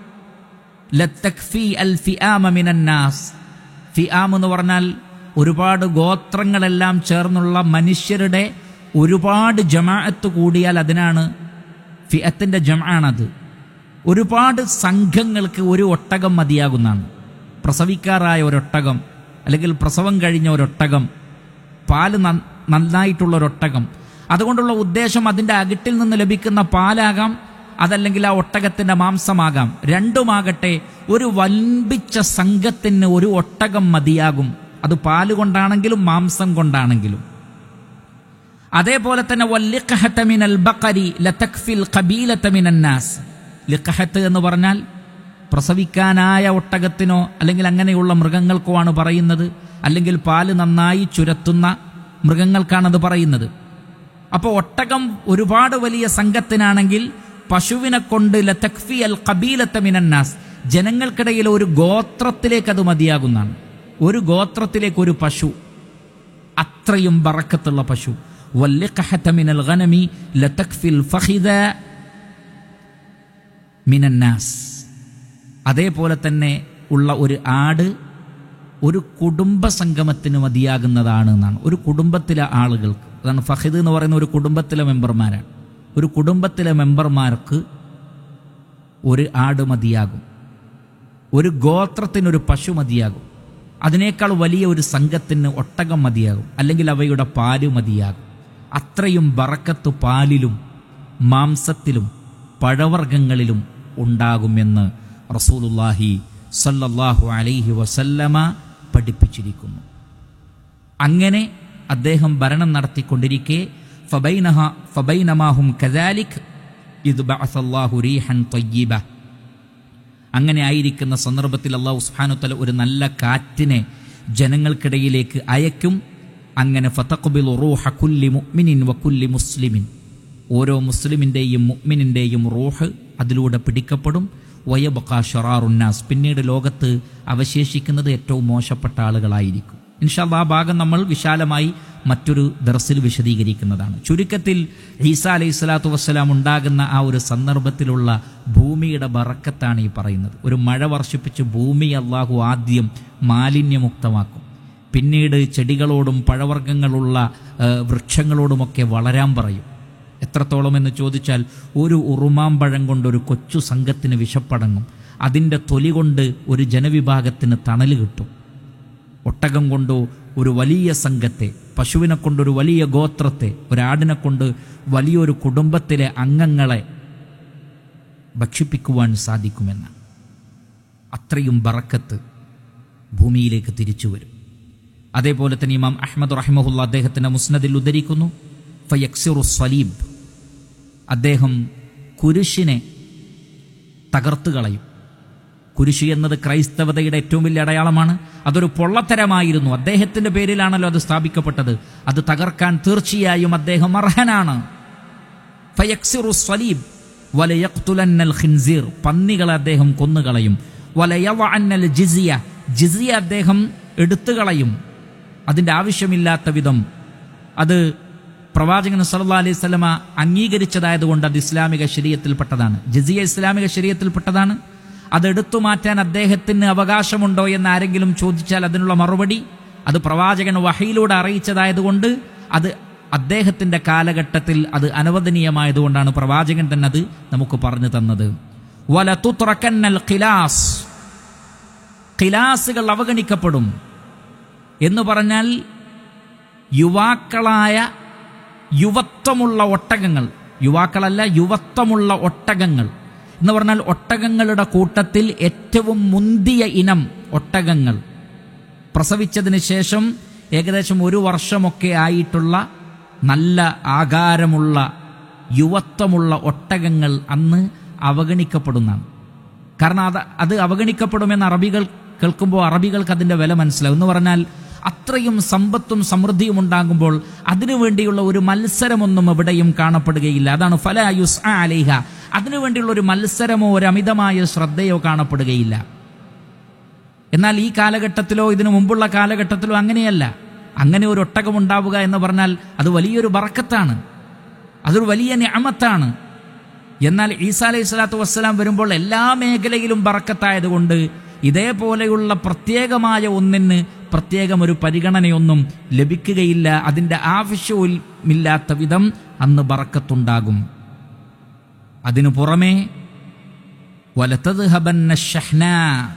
ലത്തക്ഫി അൽ ഫിആമ മിനൻ നാസ് ഫിആം എന്ന് പറഞ്ഞാൽ ഒരുപാട് ഗോത്രങ്ങളെല്ലാം ചേർന്നുള്ള മനുഷ്യരുടെ ഒരുപാട് ജമാഅത്ത് കൂടിയാൽ അതിനാണ് ഫിഅത്തിന്റെ ജമാണത് ഒരുപാട് സംഘങ്ങൾക്ക് ഒരു ഒട്ടകം മതിയാകുന്നതാണ് പ്രസവിക്കാറായ ഒരൊട്ടകം അല്ലെങ്കിൽ പ്രസവം കഴിഞ്ഞ ഒരൊട്ടകം പാല് നന്ന- നന്നായിട്ടുള്ള ഒരൊട്ടകം അതുകൊണ്ടുള്ള ഉദ്ദേശം അതിൻ്റെ അകിട്ടിൽ നിന്ന് ലഭിക്കുന്ന പാലാകാം അതല്ലെങ്കിൽ ആ ഒട്ടകത്തിന്റെ മാംസമാകാം രണ്ടുമാകട്ടെ ഒരു വൻപിച്ച സംഘത്തിന് ഒരു ഒട്ടകം മതിയാകും അത് പാല് കൊണ്ടാണെങ്കിലും മാംസം കൊണ്ടാണെങ്കിലും അതേപോലെ തന്നെ വല്ലിഖഹത മിനൽ ബഖരി ലതക്ഫിൽ ഖബീലത മിനൻ നാസ് ലിഖഹത്ത് എന്ന് പറഞ്ഞാൽ പ്രസവിക്കാനായ ഒട്ടകത്തിനോ അല്ലെങ്കിൽ അങ്ങനെയുള്ള മൃഗങ്ങൾക്കോ ആണ് പറയുന്നത് അല്ലെങ്കിൽ പാല് നന്നായി ചുരത്തുന്ന മൃഗങ്ങൾക്കാണത് പറയുന്നത് അപ്പോൾ ഒട്ടകം ഒരുപാട് വലിയ സംഘത്തിനാണെങ്കിൽ പശുവിനെ കൊണ്ട് ലതക്ഫി അൽ ഖബീലത്ത മിനന്നാസ് ജനങ്ങൾക്കിടയിൽ ഒരു ഗോത്രത്തിലേക്ക് അത് മതിയാകുന്നതാണ് ഒരു ഗോത്രത്തിലേക്ക് ഒരു പശു അത്രയും ബറക്കത്തുള്ള പശു വല്ലിഖഹത മിനൽ ഗനമി ലതക്ഫിൽ ഫഖിദ മിനന്നാസ് അതേപോലെ തന്നെ ഉള്ള ഒരു ആട് ഒരു കുടുംബ സംഗമത്തിന് മതിയാകുന്നതാണ് എന്നാണ് ഒരു കുടുംബത്തിലെ ആളുകൾക്ക് അതാണ് ഫഹിദ് എന്ന് പറയുന്ന ഒരു കുടുംബത്തിലെ മെമ്പർമാരാണ് ഒരു കുടുംബത്തിലെ മെമ്പർമാർക്ക് ഒരു ആട് മതിയാകും ഒരു ഗോത്രത്തിനൊരു പശു മതിയാകും അതിനേക്കാൾ വലിയ ഒരു സംഘത്തിന് ഒട്ടകം മതിയാകും അല്ലെങ്കിൽ അവയുടെ പാല് മതിയാകും അത്രയും ബറക്കത്ത് പാലിലും മാംസത്തിലും പഴവർഗ്ഗങ്ങളിലും ഉണ്ടാകുമെന്ന് റസൂലുല്ലാഹി സല്ലല്ലാഹു അലൈഹി വസല്ലമ പഠിപ്പിച്ചിരിക്കുന്നു അങ്ങനെ അദ്ദേഹം ഭരണം നടത്തിക്കൊണ്ടിരിക്കെ ഫബൈനഹ ഫബൈനമാഹും കദാലിക് ഇത് ബഅസല്ലാഹു റീഹൻ ത്വയ്യിബ അങ്ങനെ ആയിരിക്കുന്ന സന്ദർഭത്തിൽ അള്ളാഹു സുബ്ഹാനഹു ഒരു നല്ല കാറ്റിനെ ജനങ്ങൾക്കിടയിലേക്ക് അയക്കും അങ്ങനെ ഫതഖ്ബിലു റൂഹ കുല്ലി മുഅ്മിനിൻ വകുല്ലി മുസ്ലിമിൻ ഓരോ മുസ്ലിമിൻ്റെയും മുഅ്മിനിൻ്റെയും റൂഹ് അതിലൂടെ പിടിക്കപ്പെടും വയബക്ക ഷറാറുന്നാസ് പിന്നീട് ലോകത്ത് അവശേഷിക്കുന്നത് ഏറ്റവും മോശപ്പെട്ട ആളുകളായിരിക്കും ഇൻഷാല്ല ആ ഭാഗം നമ്മൾ വിശാലമായി മറ്റൊരു ദർസിൽ വിശദീകരിക്കുന്നതാണ് ചുരുക്കത്തിൽ ഈസ അലൈഹി സ്വലാത്തു വസ്സലാം ഉണ്ടാകുന്ന ആ ഒരു സന്ദർഭത്തിലുള്ള ഭൂമിയുടെ ബറക്കത്താണ് ഈ പറയുന്നത് ഒരു മഴ വർഷിപ്പിച്ച് ഭൂമി അള്ളാഹു ആദ്യം മാലിന്യമുക്തമാക്കും പിന്നീട് ചെടികളോടും പഴവർഗ്ഗങ്ങളുള്ള ഏഹ്, വൃക്ഷങ്ങളോടുമൊക്കെ വളരാൻ പറയും എത്രത്തോളം എന്ന് ചോദിച്ചാൽ ഒരു ഉറുമാമ്പഴം കൊണ്ട് ഒരു കൊച്ചു സംഘത്തിന് വിശപ്പടങ്ങും അതിൻ്റെ തൊലി കൊണ്ട് ഒരു ജനവിഭാഗത്തിന് തണൽ കിട്ടും ഒട്ടകം കൊണ്ട് ഒരു വലിയ സംഘത്തെ പശുവിനെ കൊണ്ട് ഒരു വലിയ ഗോത്രത്തെ ഒരാടിനെ കൊണ്ട് വലിയൊരു കുടുംബത്തിലെ അംഗങ്ങളെ ഭക്ഷിപ്പിക്കുവാൻ സാധിക്കുമെന്ന് അത്രയും ബറക്കത്ത് ഭൂമിയിലേക്ക് തിരിച്ചു വരും അതേപോലെ തന്നെ ഇമാം അഹമ്മദ് റഹിമഹുല്ല അദ്ദേഹത്തിൻ്റെ മുസ്നദിൽ ഉദ്ധരിക്കുന്നു ഫയക്സിറു സ്വലീബ് അദ്ദേഹം കുരിശിനെ തകർത്തു കളയും കുരിശ് എന്നത് ക്രൈസ്തവതയുടെ ഏറ്റവും വലിയ അടയാളമാണ് അതൊരു പൊള്ളത്തരമായിരുന്നു അദ്ദേഹത്തിന്റെ പേരിലാണല്ലോ അത് സ്ഥാപിക്കപ്പെട്ടത് അത് തകർക്കാൻ തീർച്ചയായും അദ്ദേഹം അർഹനാണ് ഫയക്സിറു സ്വലീബ് വലയഖ്തുലന്നൽ ഖിൻസീർ പന്നികളെ അദ്ദേഹം കൊന്നുകളയും വലയവഅന്നൽ ജിസിയ ജിസിയ അദ്ദേഹം എടുത്തുകളയും അതിൻ്റെ ആവശ്യമില്ലാത്ത വിധം അത് പ്രവാചകൻ സല്ലല്ലാഹു അലൈഹി സ്വലമ അംഗീകരിച്ചതായതുകൊണ്ട് അത് ഇസ്ലാമിക ശരീരത്തിൽപ്പെട്ടതാണ് ജിസിയ ഇസ്ലാമിക ശരീരത്തിൽപ്പെട്ടതാണ് അത് എടുത്തു മാറ്റാൻ അദ്ദേഹത്തിന് അവകാശമുണ്ടോ എന്ന് ആരെങ്കിലും ചോദിച്ചാൽ അതിനുള്ള മറുപടി അത് പ്രവാചകൻ വഹയിലൂടെ അറിയിച്ചതായതുകൊണ്ട് അത് അദ്ദേഹത്തിന്റെ കാലഘട്ടത്തിൽ അത് അനുവദനീയമായതുകൊണ്ടാണ് പ്രവാചകൻ തന്നെ അത് നമുക്ക് പറഞ്ഞു തന്നത് വലതുത്രക്കന്നൽ ഖിലാസ് ഖിലാസുകൾ അവഗണിക്കപ്പെടും എന്ന് പറഞ്ഞാൽ യുവാക്കളായ യുവത്വമുള്ള ഒട്ടകങ്ങൾ യുവാക്കളല്ല യുവത്വമുള്ള ഒട്ടകങ്ങൾ എന്ന് പറഞ്ഞാൽ ഒട്ടകങ്ങളുടെ കൂട്ടത്തിൽ ഏറ്റവും മുന്തിയ ഇനം ഒട്ടകങ്ങൾ പ്രസവിച്ചതിന് ശേഷം ഏകദേശം ഒരു വർഷമൊക്കെ ആയിട്ടുള്ള നല്ല ആകാരമുള്ള യുവത്വമുള്ള ഒട്ടകങ്ങൾ അന്ന് അവഗണിക്കപ്പെടുന്നതാണ് കാരണം അത് അത് അവഗണിക്കപ്പെടുമെന്ന് അറബികൾ കേൾക്കുമ്പോൾ അറബികൾക്ക് അതിൻ്റെ വില മനസ്സിലാവും എന്ന് പറഞ്ഞാൽ അത്രയും സമ്പത്തും സമൃദ്ധിയും ഉണ്ടാകുമ്പോൾ അതിനുവേണ്ടിയുള്ള ഒരു മത്സരമൊന്നും എവിടെയും കാണപ്പെടുകയില്ല അതാണ് ഫല യുസ് അലേഹ അതിനുവേണ്ടിയുള്ള ഒരു മത്സരമോ ഒരു അമിതമായ ശ്രദ്ധയോ കാണപ്പെടുകയില്ല എന്നാൽ ഈ കാലഘട്ടത്തിലോ ഇതിനു മുമ്പുള്ള കാലഘട്ടത്തിലോ അങ്ങനെയല്ല അങ്ങനെ ഒരു ഒട്ടകം ഉണ്ടാവുക എന്ന് പറഞ്ഞാൽ അത് വലിയൊരു ബറക്കത്താണ് അതൊരു വലിയ ഞാമത്താണ് എന്നാൽ ഈസാ അലൈഹി സ്വലാത്തു വസ്സലാം വരുമ്പോൾ എല്ലാ മേഖലയിലും ബറക്കത്തായതുകൊണ്ട് ഇതേപോലെയുള്ള പ്രത്യേകമായ ഒന്നിന് പ്രത്യേകം ഒരു പരിഗണനയൊന്നും ലഭിക്കുകയില്ല അതിൻ്റെ ആവശ്യവുമില്ലാത്ത വിധം അന്ന് ബറക്കത്തുണ്ടാകും അതിനു പുറമേ വലതദ്ഹബന്ന ഷഹ്നാ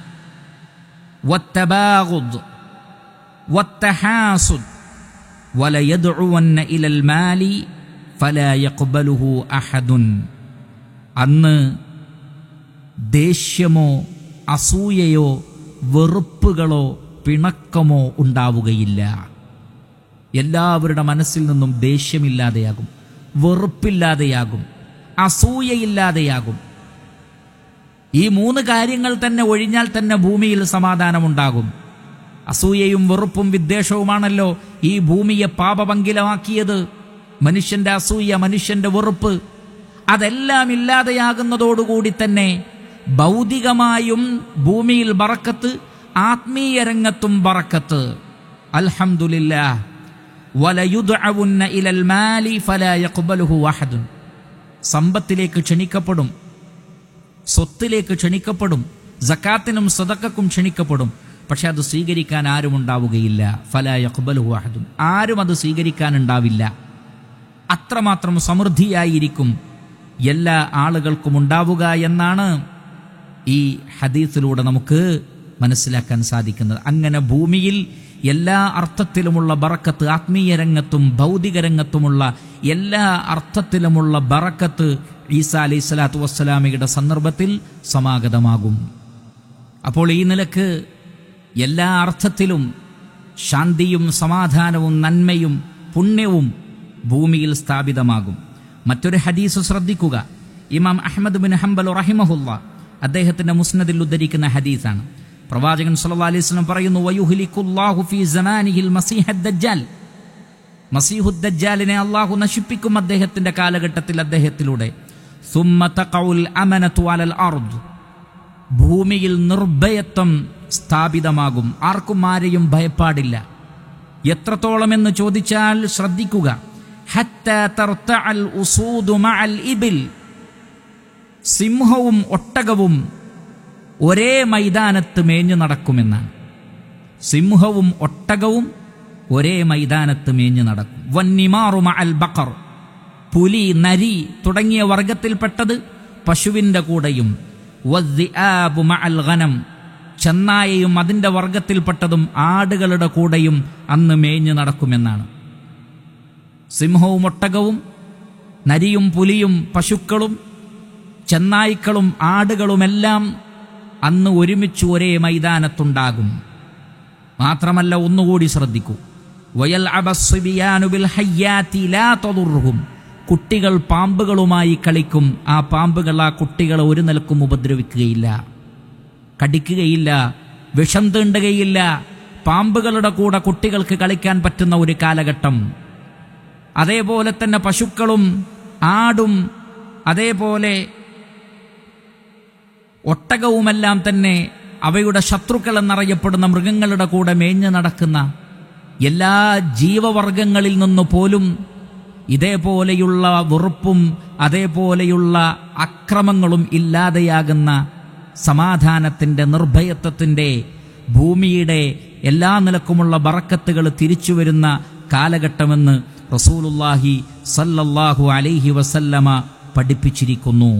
والتباغض والتحاسد وليدعون إلى المال فلا يقبله أحد അന്ന് ദേഷ്യമോ അസൂയയോ വെറുപ്പുകളോ പിണക്കമോ ഉണ്ടാവുകയില്ല എല്ലാവരുടെ മനസ്സിൽ നിന്നും ദേഷ്യമില്ലാതെയാകും വെറുപ്പില്ലാതെയാകും അസൂയയില്ലാതെയാകും ഈ മൂന്ന് കാര്യങ്ങൾ തന്നെ ഒഴിഞ്ഞാൽ തന്നെ ഭൂമിയിൽ സമാധാനമുണ്ടാകും അസൂയയും വെറുപ്പും വിദ്വേഷവുമാണല്ലോ ഈ ഭൂമിയെ പാപപങ്കിലമാക്കിയത് മനുഷ്യന്റെ അസൂയ മനുഷ്യന്റെ വെറുപ്പ് അതെല്ലാം ഇല്ലാതെയാകുന്നതോടുകൂടി തന്നെ ഭൗതികമായും ഭൂമിയിൽ ബറക്കത്ത് ആത്മീയ രംഗത്തും ബറക്കത്ത് അൽഹംദുലില്ലാ വലയുദ്അവുന്ന ഇലൽ മാലി ഫലാ യഖ്ബലുഹു അഹദുൻ സമ്പത്തിലേക്ക് ക്ഷണിക്കപ്പെടും സ്വത്തിലേക്ക് ക്ഷണിക്കപ്പെടും ജക്കാത്തിനും സദക്കക്കും ക്ഷണിക്കപ്പെടും പക്ഷെ അത് സ്വീകരിക്കാൻ ആരും ഉണ്ടാവുകയില്ല ഫല യഖ്ബലുഹു അഹദുൻ ആരും അത് സ്വീകരിക്കാൻ ഉണ്ടാവില്ല അത്രമാത്രം സമൃദ്ധിയായിരിക്കും എല്ലാ ആളുകൾക്കും ഉണ്ടാവുക എന്നാണ് ഈ ഹദീസിലൂടെ നമുക്ക് മനസ്സിലാക്കാൻ സാധിക്കുന്നത് അങ്ങനെ ഭൂമിയിൽ എല്ലാ അർത്ഥത്തിലുമുള്ള ബറക്കത്ത് ആത്മീയ രംഗത്തും ഭൗതിക രംഗത്തുമുള്ള എല്ലാ അർത്ഥത്തിലുമുള്ള ബറക്കത്ത് ഈസ അലൈഹി സ്വലാത്തു വസ്സലാമയുടെ സന്ദർഭത്തിൽ സമാഗതമാകും അപ്പോൾ ഈ നിലക്ക് എല്ലാ അർത്ഥത്തിലും ശാന്തിയും സമാധാനവും നന്മയും പുണ്യവും ഭൂമിയിൽ സ്ഥാപിതമാകും മറ്റൊരു ഹദീസ് ശ്രദ്ധിക്കുക ഇമാം അഹമ്മദ് ബിൻ ഹംബൽ റഹിമഹുല്ല അദ്ദേഹത്തിന്റെ മുസ്നദിൽ ഉദ്ധരിക്കുന്ന ഹദീസാണ് പ്രവാചകൻ സല്ലല്ലാഹു അലൈഹി വസല്ലം പറയുന്നു വയുഹ്ലിക്കുല്ലാഹു ഫീ സമാനിഹിൽ മസീഹദ് ദജ്ജാൽ മസീഹുദ് ദജ്ജാലിനെ അള്ളാഹു നശിപ്പിക്കും അദ്ദേഹത്തിന്റെ കാലഘട്ടത്തിൽ അദ്ദേഹത്തിലൂടെ സുമ്മ തഖഉൽ അമനതു അലൽ അർദ് ഭൂമിയിൽ നിർഭയത്വം സ്ഥാപിതമാകും ആർക്കും ആരെയും ഭയപ്പാടില്ല എത്രത്തോളം എന്ന് ചോദിച്ചാൽ ശ്രദ്ധിക്കുക ഹത്താ തർത്തഅൽ ഉസൂദു മഅൽ ഇബിൽ സിംഹവും ഒട്ടകവും ഒരേ മൈതാനത്ത് മേഞ്ഞു നടക്കുമെന്നാണ് സിംഹവും ഒട്ടകവും ഒരേ മൈതാനത്ത് മേഞ്ഞു നടക്കും വന്നിമാറു മഅൽ ബഖർ പുലി നരി തുടങ്ങിയ വർഗത്തിൽപ്പെട്ടത് പശുവിന്റെ കൂടെയും വദ്ദിആബു മഅൽ ഗനം ചെന്നായയും അതിന്റെ വർഗത്തിൽപ്പെട്ടതും ആടുകളുടെ കൂടെയും അന്ന് മേഞ്ഞു നടക്കുമെന്നാണ് സിംഹവും ഒട്ടകവും നരിയും പുലിയും പശുക്കളും ചെന്നായ്ക്കളും ആടുകളുമെല്ലാം അന്ന് ഒരുമിച്ച് ഒരേ മൈതാനത്തുണ്ടാകും മാത്രമല്ല ഒന്നുകൂടി ശ്രദ്ധിക്കൂ വയൽ അബസ്ബിയാനുബിൽ ഹയ്യാത്തി ലാ തതുർഹും കുട്ടികൾ പാമ്പുകളുമായി കളിക്കും ആ പാമ്പുകൾ ആ കുട്ടികളെ ഒരു നിലക്കും ഉപദ്രവിക്കുകയില്ല കടിക്കുകയില്ല വിഷം തീണ്ടുകയില്ല പാമ്പുകളുടെ കൂടെ കുട്ടികൾക്ക് കളിക്കാൻ പറ്റുന്ന ഒരു കാലഘട്ടം അതേപോലെ തന്നെ പശുക്കളും ആടും അതേപോലെ ഒട്ടകവുമെല്ലാം തന്നെ അവയുടെ ശത്രുക്കൾ എന്നറിയപ്പെടുന്ന മൃഗങ്ങളുടെ കൂടെ മേഞ്ഞു നടക്കുന്ന എല്ലാ ജീവവർഗങ്ങളിൽ നിന്ന് പോലും ഇതേപോലെയുള്ള വെറുപ്പും അതേപോലെയുള്ള അക്രമങ്ങളും ഇല്ലാതെയാകുന്ന സമാധാനത്തിന്റെ നിർഭയത്വത്തിന്റെ ഭൂമിയുടെ എല്ലാ നിലക്കുമുള്ള ബറക്കത്തുകൾ തിരിച്ചു വരുന്ന കാലഘട്ടമെന്ന് റസൂലുല്ലാഹി സല്ലല്ലാഹു അലൈഹി വസല്ലമ പഠിപ്പിച്ചിരിക്കുന്നു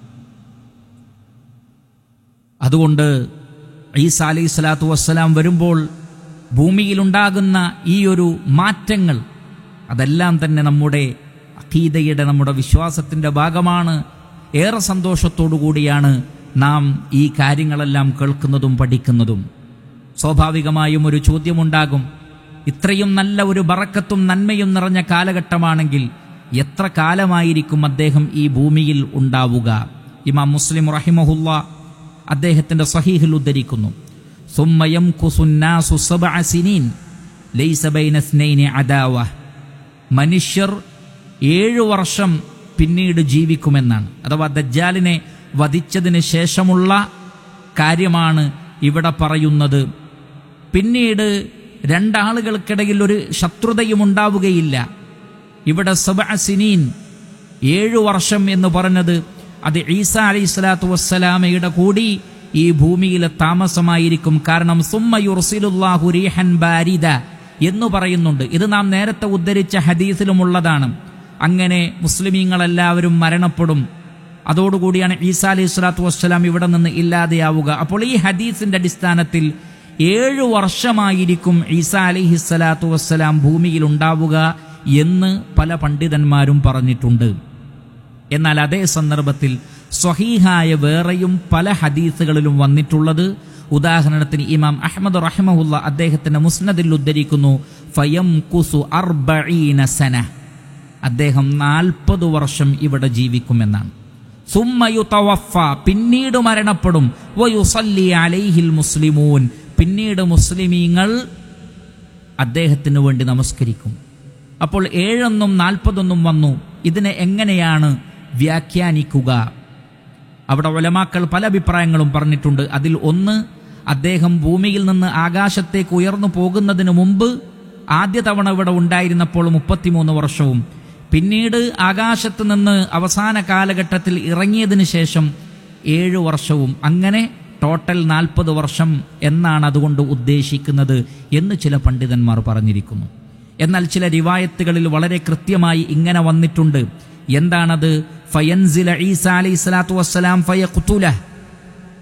അതുകൊണ്ട് ഈസ അലൈഹി സ്വലാത്തു വസ്സലാം വരുമ്പോൾ ഭൂമിയിലുണ്ടാകുന്ന ഈ ഒരു മാറ്റങ്ങൾ അതെല്ലാം തന്നെ നമ്മുടെ അഖീദയുടെ നമ്മുടെ വിശ്വാസത്തിന്റെ ഭാഗമാണ് ഏറെ സന്തോഷത്തോടു കൂടിയാണ് നാം ഈ കാര്യങ്ങളെല്ലാം കേൾക്കുന്നതും പഠിക്കുന്നതും സ്വാഭാവികമായും ഒരു ചോദ്യമുണ്ടാകും ഇത്രയും നല്ല ഒരു ബറക്കത്തും നന്മയും നിറഞ്ഞ കാലഘട്ടമാണെങ്കിൽ എത്ര കാലമായിരിക്കും അദ്ദേഹം ഈ ഭൂമിയിൽ ഉണ്ടാവുക ഇമാം മുസ്ലിം റഹിമഹുല്ല അദ്ദേഹത്തിന്റെ സഹീഹിൽ ഉദ്ധരിക്കുന്നു ثم يمكث الناس سبع سنين ليس بين اثنين عداوة മനുഷ്യർ ഏഴു വർഷം പിന്നീട് ജീവിക്കുമെന്നാണ് അഥവാ ദജ്ജാലിനെ വധിച്ചതിന് ശേഷമുള്ള കാര്യമാണ് ഇവിടെ പറയുന്നത് പിന്നീട് രണ്ടാളുകൾക്കിടയിൽ ഒരു ശത്രുതയും ഉണ്ടാവുകയില്ല ഇവിടെ സബ സിനീൻ ഏഴു വർഷം എന്ന് പറഞ്ഞത് അത് ഈസ അലൈഹി സ്വലാത്തു വസ്സലാമയുടെ കൂടി ഈ ഭൂമിയിലെ താമസമായിരിക്കും കാരണം സുമ്മയുർസിലുല്ലാഹു റീഹൻ ബാരിദ എന്ന് പറയുന്നുണ്ട് ഇത് നാം നേരത്തെ ഉദ്ധരിച്ച ഹദീസിലുമുള്ളതാണ് അങ്ങനെ മുസ്ലിമീങ്ങളെല്ലാവരും മരണപ്പെടും അതോടുകൂടിയാണ് ഈസാ അലൈഹി സ്വലാത്തു വസ്സലാം ഇവിടെ നിന്ന് ഇല്ലാതെയാവുക അപ്പോൾ ഈ ഹദീസിന്റെ അടിസ്ഥാനത്തിൽ ഏഴു വർഷമായിരിക്കും ഈസാ അലൈഹി സ്വലാത്തു വസ്സലാം ഭൂമിയിൽ ഉണ്ടാവുക എന്ന് പല പണ്ഡിതന്മാരും പറഞ്ഞിട്ടുണ്ട് എന്നാൽ അതേ സന്ദർഭത്തിൽ സ്വഹീഹായ വേറെയും പല ഹദീസുകളിലും വന്നിട്ടുള്ളത് ഉദാഹരണത്തിന് ഇമാം അഹമ്മദ് റഹ്മഹുല്ല അദ്ദേഹത്തിന്റെ മുസ്നദിൽ ഉദ്ധരിക്കുന്നു ഫയം കുസു അർബീന സന അദ്ദേഹം നാൽപ്പത് വർഷം ഇവിടെ ജീവിക്കുമെന്നാണ് സുമ്മയു തവഫ പിന്നീട് മരണപ്പെടും വയുസല്ലി അലൈഹിൽ മുസ്ലിമൂൻ പിന്നീട് മുസ്ലിമീങ്ങൾ അദ്ദേഹത്തിന് വേണ്ടി നമസ്കരിക്കും അപ്പോൾ ഏഴെന്നും നാൽപ്പതൊന്നും വന്നു ഇതിനെ എങ്ങനെയാണ് വ്യാഖ്യാനിക്കുക അവിടെ ഒലമാക്കൾ പല അഭിപ്രായങ്ങളും പറഞ്ഞിട്ടുണ്ട് അതിൽ ഒന്ന് അദ്ദേഹം ഭൂമിയിൽ നിന്ന് ആകാശത്തേക്ക് ഉയർന്നു പോകുന്നതിന് മുമ്പ് ആദ്യ തവണ ഇവിടെ ഉണ്ടായിരുന്നപ്പോൾ മുപ്പത്തിമൂന്ന് വർഷവും പിന്നീട് ആകാശത്ത് നിന്ന് അവസാന കാലഘട്ടത്തിൽ ഇറങ്ങിയതിനു ശേഷം ഏഴു വർഷവും അങ്ങനെ ടോട്ടൽ നാൽപ്പത് വർഷം എന്നാണ് അതുകൊണ്ട് ഉദ്ദേശിക്കുന്നത് എന്ന് ചില പണ്ഡിതന്മാർ പറഞ്ഞിരിക്കുന്നു എന്നാൽ ചില റിവായത്തുകളിൽ വളരെ കൃത്യമായി ഇങ്ങനെ വന്നിട്ടുണ്ട് എന്താണത് ഫയൻസില ഈസ അലൈഹി സ്വലാത്തു വസ്സലാം ഫയഖുതുല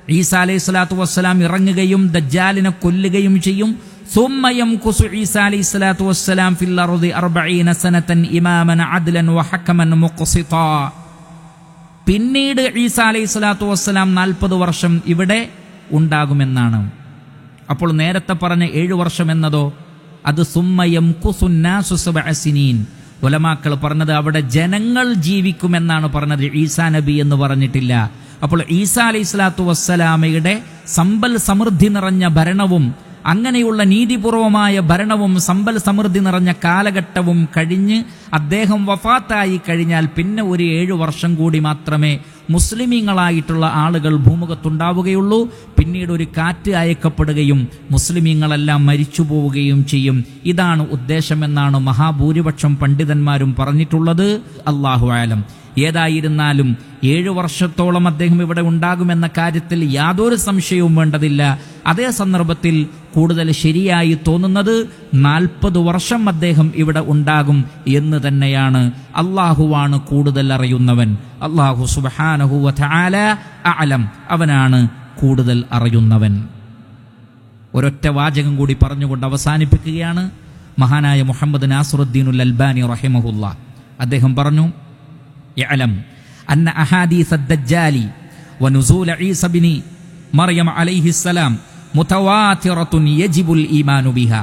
ഈസ അലൈഹി സ്വലാത്തു വസ്സലാം ഇറങ്ങുകയും ദജ്ജാലിനെ കൊല്ലുകയും ചെയ്യും ثم يمكث عيسى عليه الصلاة والسلام في الأرض أربعين سنة إماما عدلا وحكما مقسطا പിന്നീട് ഈസ അലൈഹി സ്വലാത്തു വസ്സലാം നാൽപ്പത് വർഷം ഇവിടെ ഉണ്ടാകുമെന്നാണ് അപ്പോൾ നേരത്തെ പറഞ്ഞ ഏഴു വർഷം എന്നതോ അത് സുമ്മയം കുസുന്നാസുസബഅസിനീൻ ഉലമാക്കൾ പറഞ്ഞത് അവിടെ ജനങ്ങൾ ജീവിക്കുമെന്നാണ് പറഞ്ഞത് ഈസാ നബി എന്ന് പറഞ്ഞിട്ടില്ല അപ്പോൾ ഈസാ അലൈഹി സ്വലാത്തു വസ്സലാമയുടെ സമ്പൽ സമൃദ്ധി നിറഞ്ഞ ഭരണവും അങ്ങനെയുള്ള നീതിപൂർവമായ ഭരണവും സമ്പൽ സമൃദ്ധി നിറഞ്ഞ കാലഘട്ടവും കഴിഞ്ഞ് അദ്ദേഹം വഫാത്തായി കഴിഞ്ഞാൽ പിന്നെ ഒരു ഏഴു വർഷം കൂടി മാത്രമേ മുസ്ലിമീങ്ങളായിട്ടുള്ള ആളുകൾ ഭൂമുഖത്തുണ്ടാവുകയുള്ളൂ പിന്നീട് ഒരു കാറ്റ് അയക്കപ്പെടുകയും മുസ്ലിമീങ്ങളെല്ലാം മരിച്ചു പോവുകയും ചെയ്യും ഇതാണ് ഉദ്ദേശമെന്നാണ് മഹാഭൂരിപക്ഷം പണ്ഡിതന്മാരും പറഞ്ഞിട്ടുള്ളത് അള്ളാഹു ആലം ഏതായിരുന്നാലും ഏഴു വർഷത്തോളം അദ്ദേഹം ഇവിടെ ഉണ്ടാകുമെന്ന കാര്യത്തിൽ യാതൊരു സംശയവും വേണ്ടതില്ല അതേ സന്ദർഭത്തിൽ കൂടുതൽ ശരിയായി തോന്നുന്നത് നാൽപ്പത് വർഷം അദ്ദേഹം ഇവിടെ ഉണ്ടാകും എന്ന് തന്നെയാണ് അള്ളാഹുവാണ് കൂടുതൽ അറിയുന്നവൻ അള്ളാഹു സുബാനഹുവ അലം അവനാണ് കൂടുതൽ അറിയുന്നവൻ ഒരൊറ്റ വാചകം കൂടി പറഞ്ഞുകൊണ്ട് അവസാനിപ്പിക്കുകയാണ് മഹാനായ മുഹമ്മദ് നാസുറുദ്ദീനുൽ അൽബാനി റഹിമഹുല്ല അദ്ദേഹം പറഞ്ഞു يعلم أن أحاديث الدجال ونزول عيسى بن مريم عليه السلام متواترة يجب الإيمان بها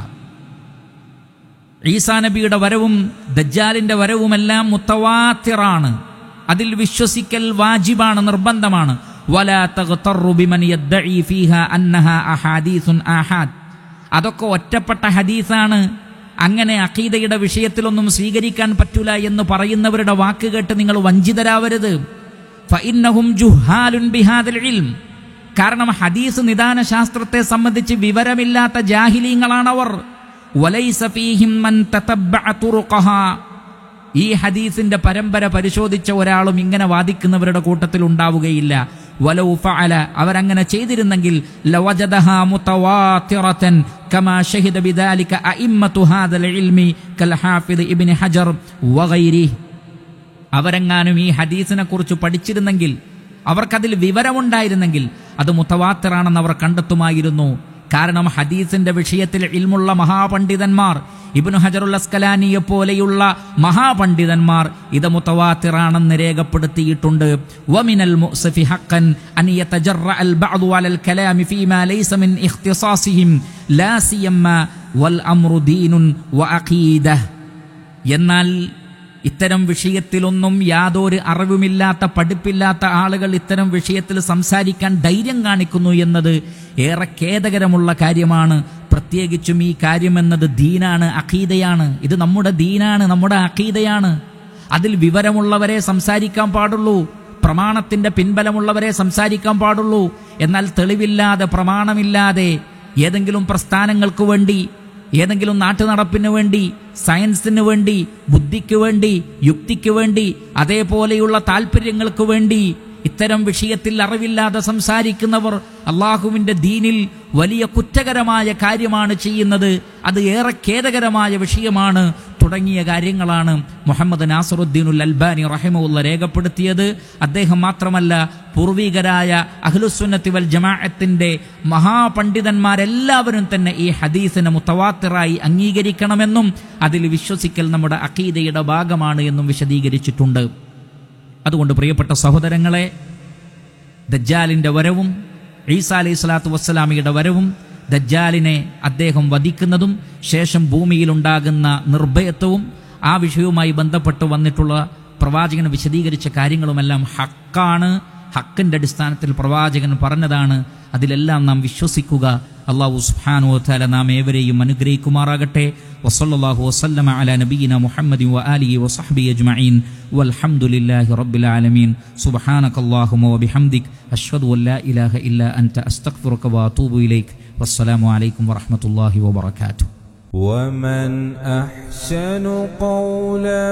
ഈസാ നബിയുടെ വരവും ദജ്ജാലിന്റെ വരവുമെല്ലാം മുത്തവാത്തിറാണ് അതിൽ വിശ്വസിക്കൽ വാജിബാണ് നിർബന്ധമാണ് വലാ തഗ്തറു ബിമൻ യദ്ദഈ ഫീഹാ അന്നഹാ അഹാദീസുൻ ആഹാദ് അതൊക്കെ ഒറ്റപ്പെട്ട ഹദീസാണ് അങ്ങനെ അഖീദയുടെ വിഷയത്തിലൊന്നും സ്വീകരിക്കാൻ പറ്റൂല എന്ന് പറയുന്നവരുടെ വാക്ക് കേട്ട് നിങ്ങൾ വഞ്ചിതരാവരുത് ഫഇന്നഹും ജുഹാലുൻ ബിഹാദൽ ഇൽം കാരണം ഹദീസ് നിദാന ശാസ്ത്രത്തെ സംബന്ധിച്ച് വിവരമില്ലാത്ത ജാഹിലീങ്ങളാണവർ വലൈസ ഫീഹിം മൻ തതബ്ബഅ തുറുഖഹാ ഈ ഹദീസിന്റെ പരമ്പര പരിശോധിച്ച ഒരാളും ഇങ്ങനെ വാദിക്കുന്നവരുടെ കൂട്ടത്തിൽ ഉണ്ടാവുകയില്ല വലൗ ഫഅല അവരങ്ങനെ ചെയ്തിരുന്നെങ്കിൽ ലവജദഹാ മുതവാത്തിറതൻ കമാ ഷഹിദ ബിദാലിക അഇമ്മത്തു ഹാദൽ ഇൽമി കൽ ഹാഫിദ് ഇബ്നു ഹജർ വഗൈരിഹി അവരെങ്ങാനും ഈ ഹദീസിനെ കുറിച്ച് പഠിച്ചിരുന്നെങ്കിൽ അവർക്കതിൽ വിവരമുണ്ടായിരുന്നെങ്കിൽ അത് മുത്തവാത്തിറാണെന്ന് അവർ കണ്ടെത്തുമായിരുന്നു കാരണം ഹദീസിന്റെ വിഷയത്തിൽ ഇൽമുള്ള മഹാപണ്ഡിതന്മാർ ഇബ്നു ഹജറുൽ അസ്കലാനിയെ പോലെയുള്ള മഹാപണ്ഡിതന്മാർ ഇത് മുത്തവാത്തിറാണെന്ന് രേഖപ്പെടുത്തിയിട്ടുണ്ട് വമിനൽ മുഅ്സഫി ഹഖൻ അൻ യതജറഅ അൽ ബഅദു അലൽ കലാമി ഫീമാ ലൈസ മിൻ ഇഖ്തിസാസിഹിം ലാ സിയമ്മ വൽ അംറു ദീനുൻ വഅഖീദഹ് എന്നാൽ ഇത്തരം വിഷയത്തിലൊന്നും യാതൊരു അറിവുമില്ലാത്ത പഠിപ്പില്ലാത്ത ആളുകൾ ഇത്തരം വിഷയത്തിൽ സംസാരിക്കാൻ ധൈര്യം കാണിക്കുന്നു എന്നത് ഏറെ ഖേദകരമുള്ള കാര്യമാണ് പ്രത്യേകിച്ചും ഈ കാര്യമെന്നത് ദീനാണ് അഖീദയാണ് ഇത് നമ്മുടെ ദീനാണ് നമ്മുടെ അഖീദയാണ് അതിൽ വിവരമുള്ളവരെ സംസാരിക്കാൻ പാടുള്ളൂ പ്രമാണത്തിന്റെ പിൻബലമുള്ളവരെ സംസാരിക്കാൻ പാടുള്ളൂ എന്നാൽ തെളിവില്ലാതെ പ്രമാണമില്ലാതെ ഏതെങ്കിലും പ്രസ്ഥാനങ്ങൾക്ക് വേണ്ടി ഏതെങ്കിലും നാട്ടുനടപ്പിന് വേണ്ടി സയൻസിന് വേണ്ടി ബുദ്ധിക്ക് വേണ്ടി യുക്തിക്ക് വേണ്ടി അതേപോലെയുള്ള താല്പര്യങ്ങൾക്ക് വേണ്ടി ഇത്തരം വിഷയത്തിൽ അറിവില്ലാതെ സംസാരിക്കുന്നവർ അള്ളാഹുവിന്റെ ദീനിൽ വലിയ കുറ്റകരമായ കാര്യമാണ് ചെയ്യുന്നത് അത് ഏറെ ഖേദകരമായ വിഷയമാണ് തുടങ്ങിയ കാര്യങ്ങളാണ് മുഹമ്മദ് നാസറുദ്ദീനുൽ അൽബാനി റഹിമുള്ള രേഖപ്പെടുത്തിയത് അദ്ദേഹം മാത്രമല്ല പൂർവികരായ അഹ്ലുസുന്നത്തി വൽ ജമാഅത്തിന്റെ മഹാപണ്ഡിതന്മാരെല്ലാവരും തന്നെ ഈ ഹദീസിനെ മുത്തവാത്തിറായി അംഗീകരിക്കണമെന്നും അതിൽ വിശ്വസിക്കൽ നമ്മുടെ അഖീദയുടെ ഭാഗമാണ് എന്നും വിശദീകരിച്ചിട്ടുണ്ട് അതുകൊണ്ട് പ്രിയപ്പെട്ട സഹോദരങ്ങളെ ദജ്ജാലിന്റെ വരവും ഈസ അലൈഹി സ്വലാത്തു വസ്സലാമിയുടെ വരവും ദജ്ജാലിനെ അദ്ദേഹം വധിക്കുന്നതും ശേഷം ഭൂമിയിലുണ്ടാകുന്ന നിർഭയത്വവും ആ വിഷയവുമായി ബന്ധപ്പെട്ട് വന്നിട്ടുള്ള പ്രവാചകൻ വിശദീകരിച്ച കാര്യങ്ങളുമെല്ലാം ഹക്കാണ് ഹക്കിന്റെ അടിസ്ഥാനത്തിൽ പ്രവാചകൻ പറഞ്ഞതാണ് അതിലെല്ലാം നാം വിശ്വസിക്കുക അള്ളാഹു സുബ്ഹാനഹു വതആല നാം ഏവരെയും അനുഗ്രഹിക്കുമാറാകട്ടെ വസല്ലല്ലാഹു വസല്ലമ അലാ നബിയിന മുഹമ്മദി വആലിഹി വസഹ്ബിഹി അജ്മഈൻ വൽഹംദുലില്ലാഹി റബ്ബിൽ ആലമീൻ സുബ്ഹാനകല്ലാഹുമ്മ വബിഹംദിക് അഷ്ഹദു അൻ ലാ ഇലാഹ ഇല്ലാ അൻത അസ്തഗ്ഫിറുക വഅതൂബു ഇലൈക് വസ്സലാമു അലൈക്കും വറഹ്മത്തുള്ളാഹി വബറകാതുഹു ومن أحسن قولا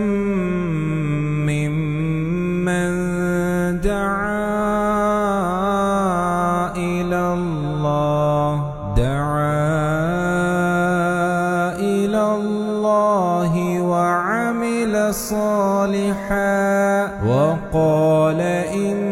ممن دعا إلى الله دعا إلى الله وعمل صالحا وقال إن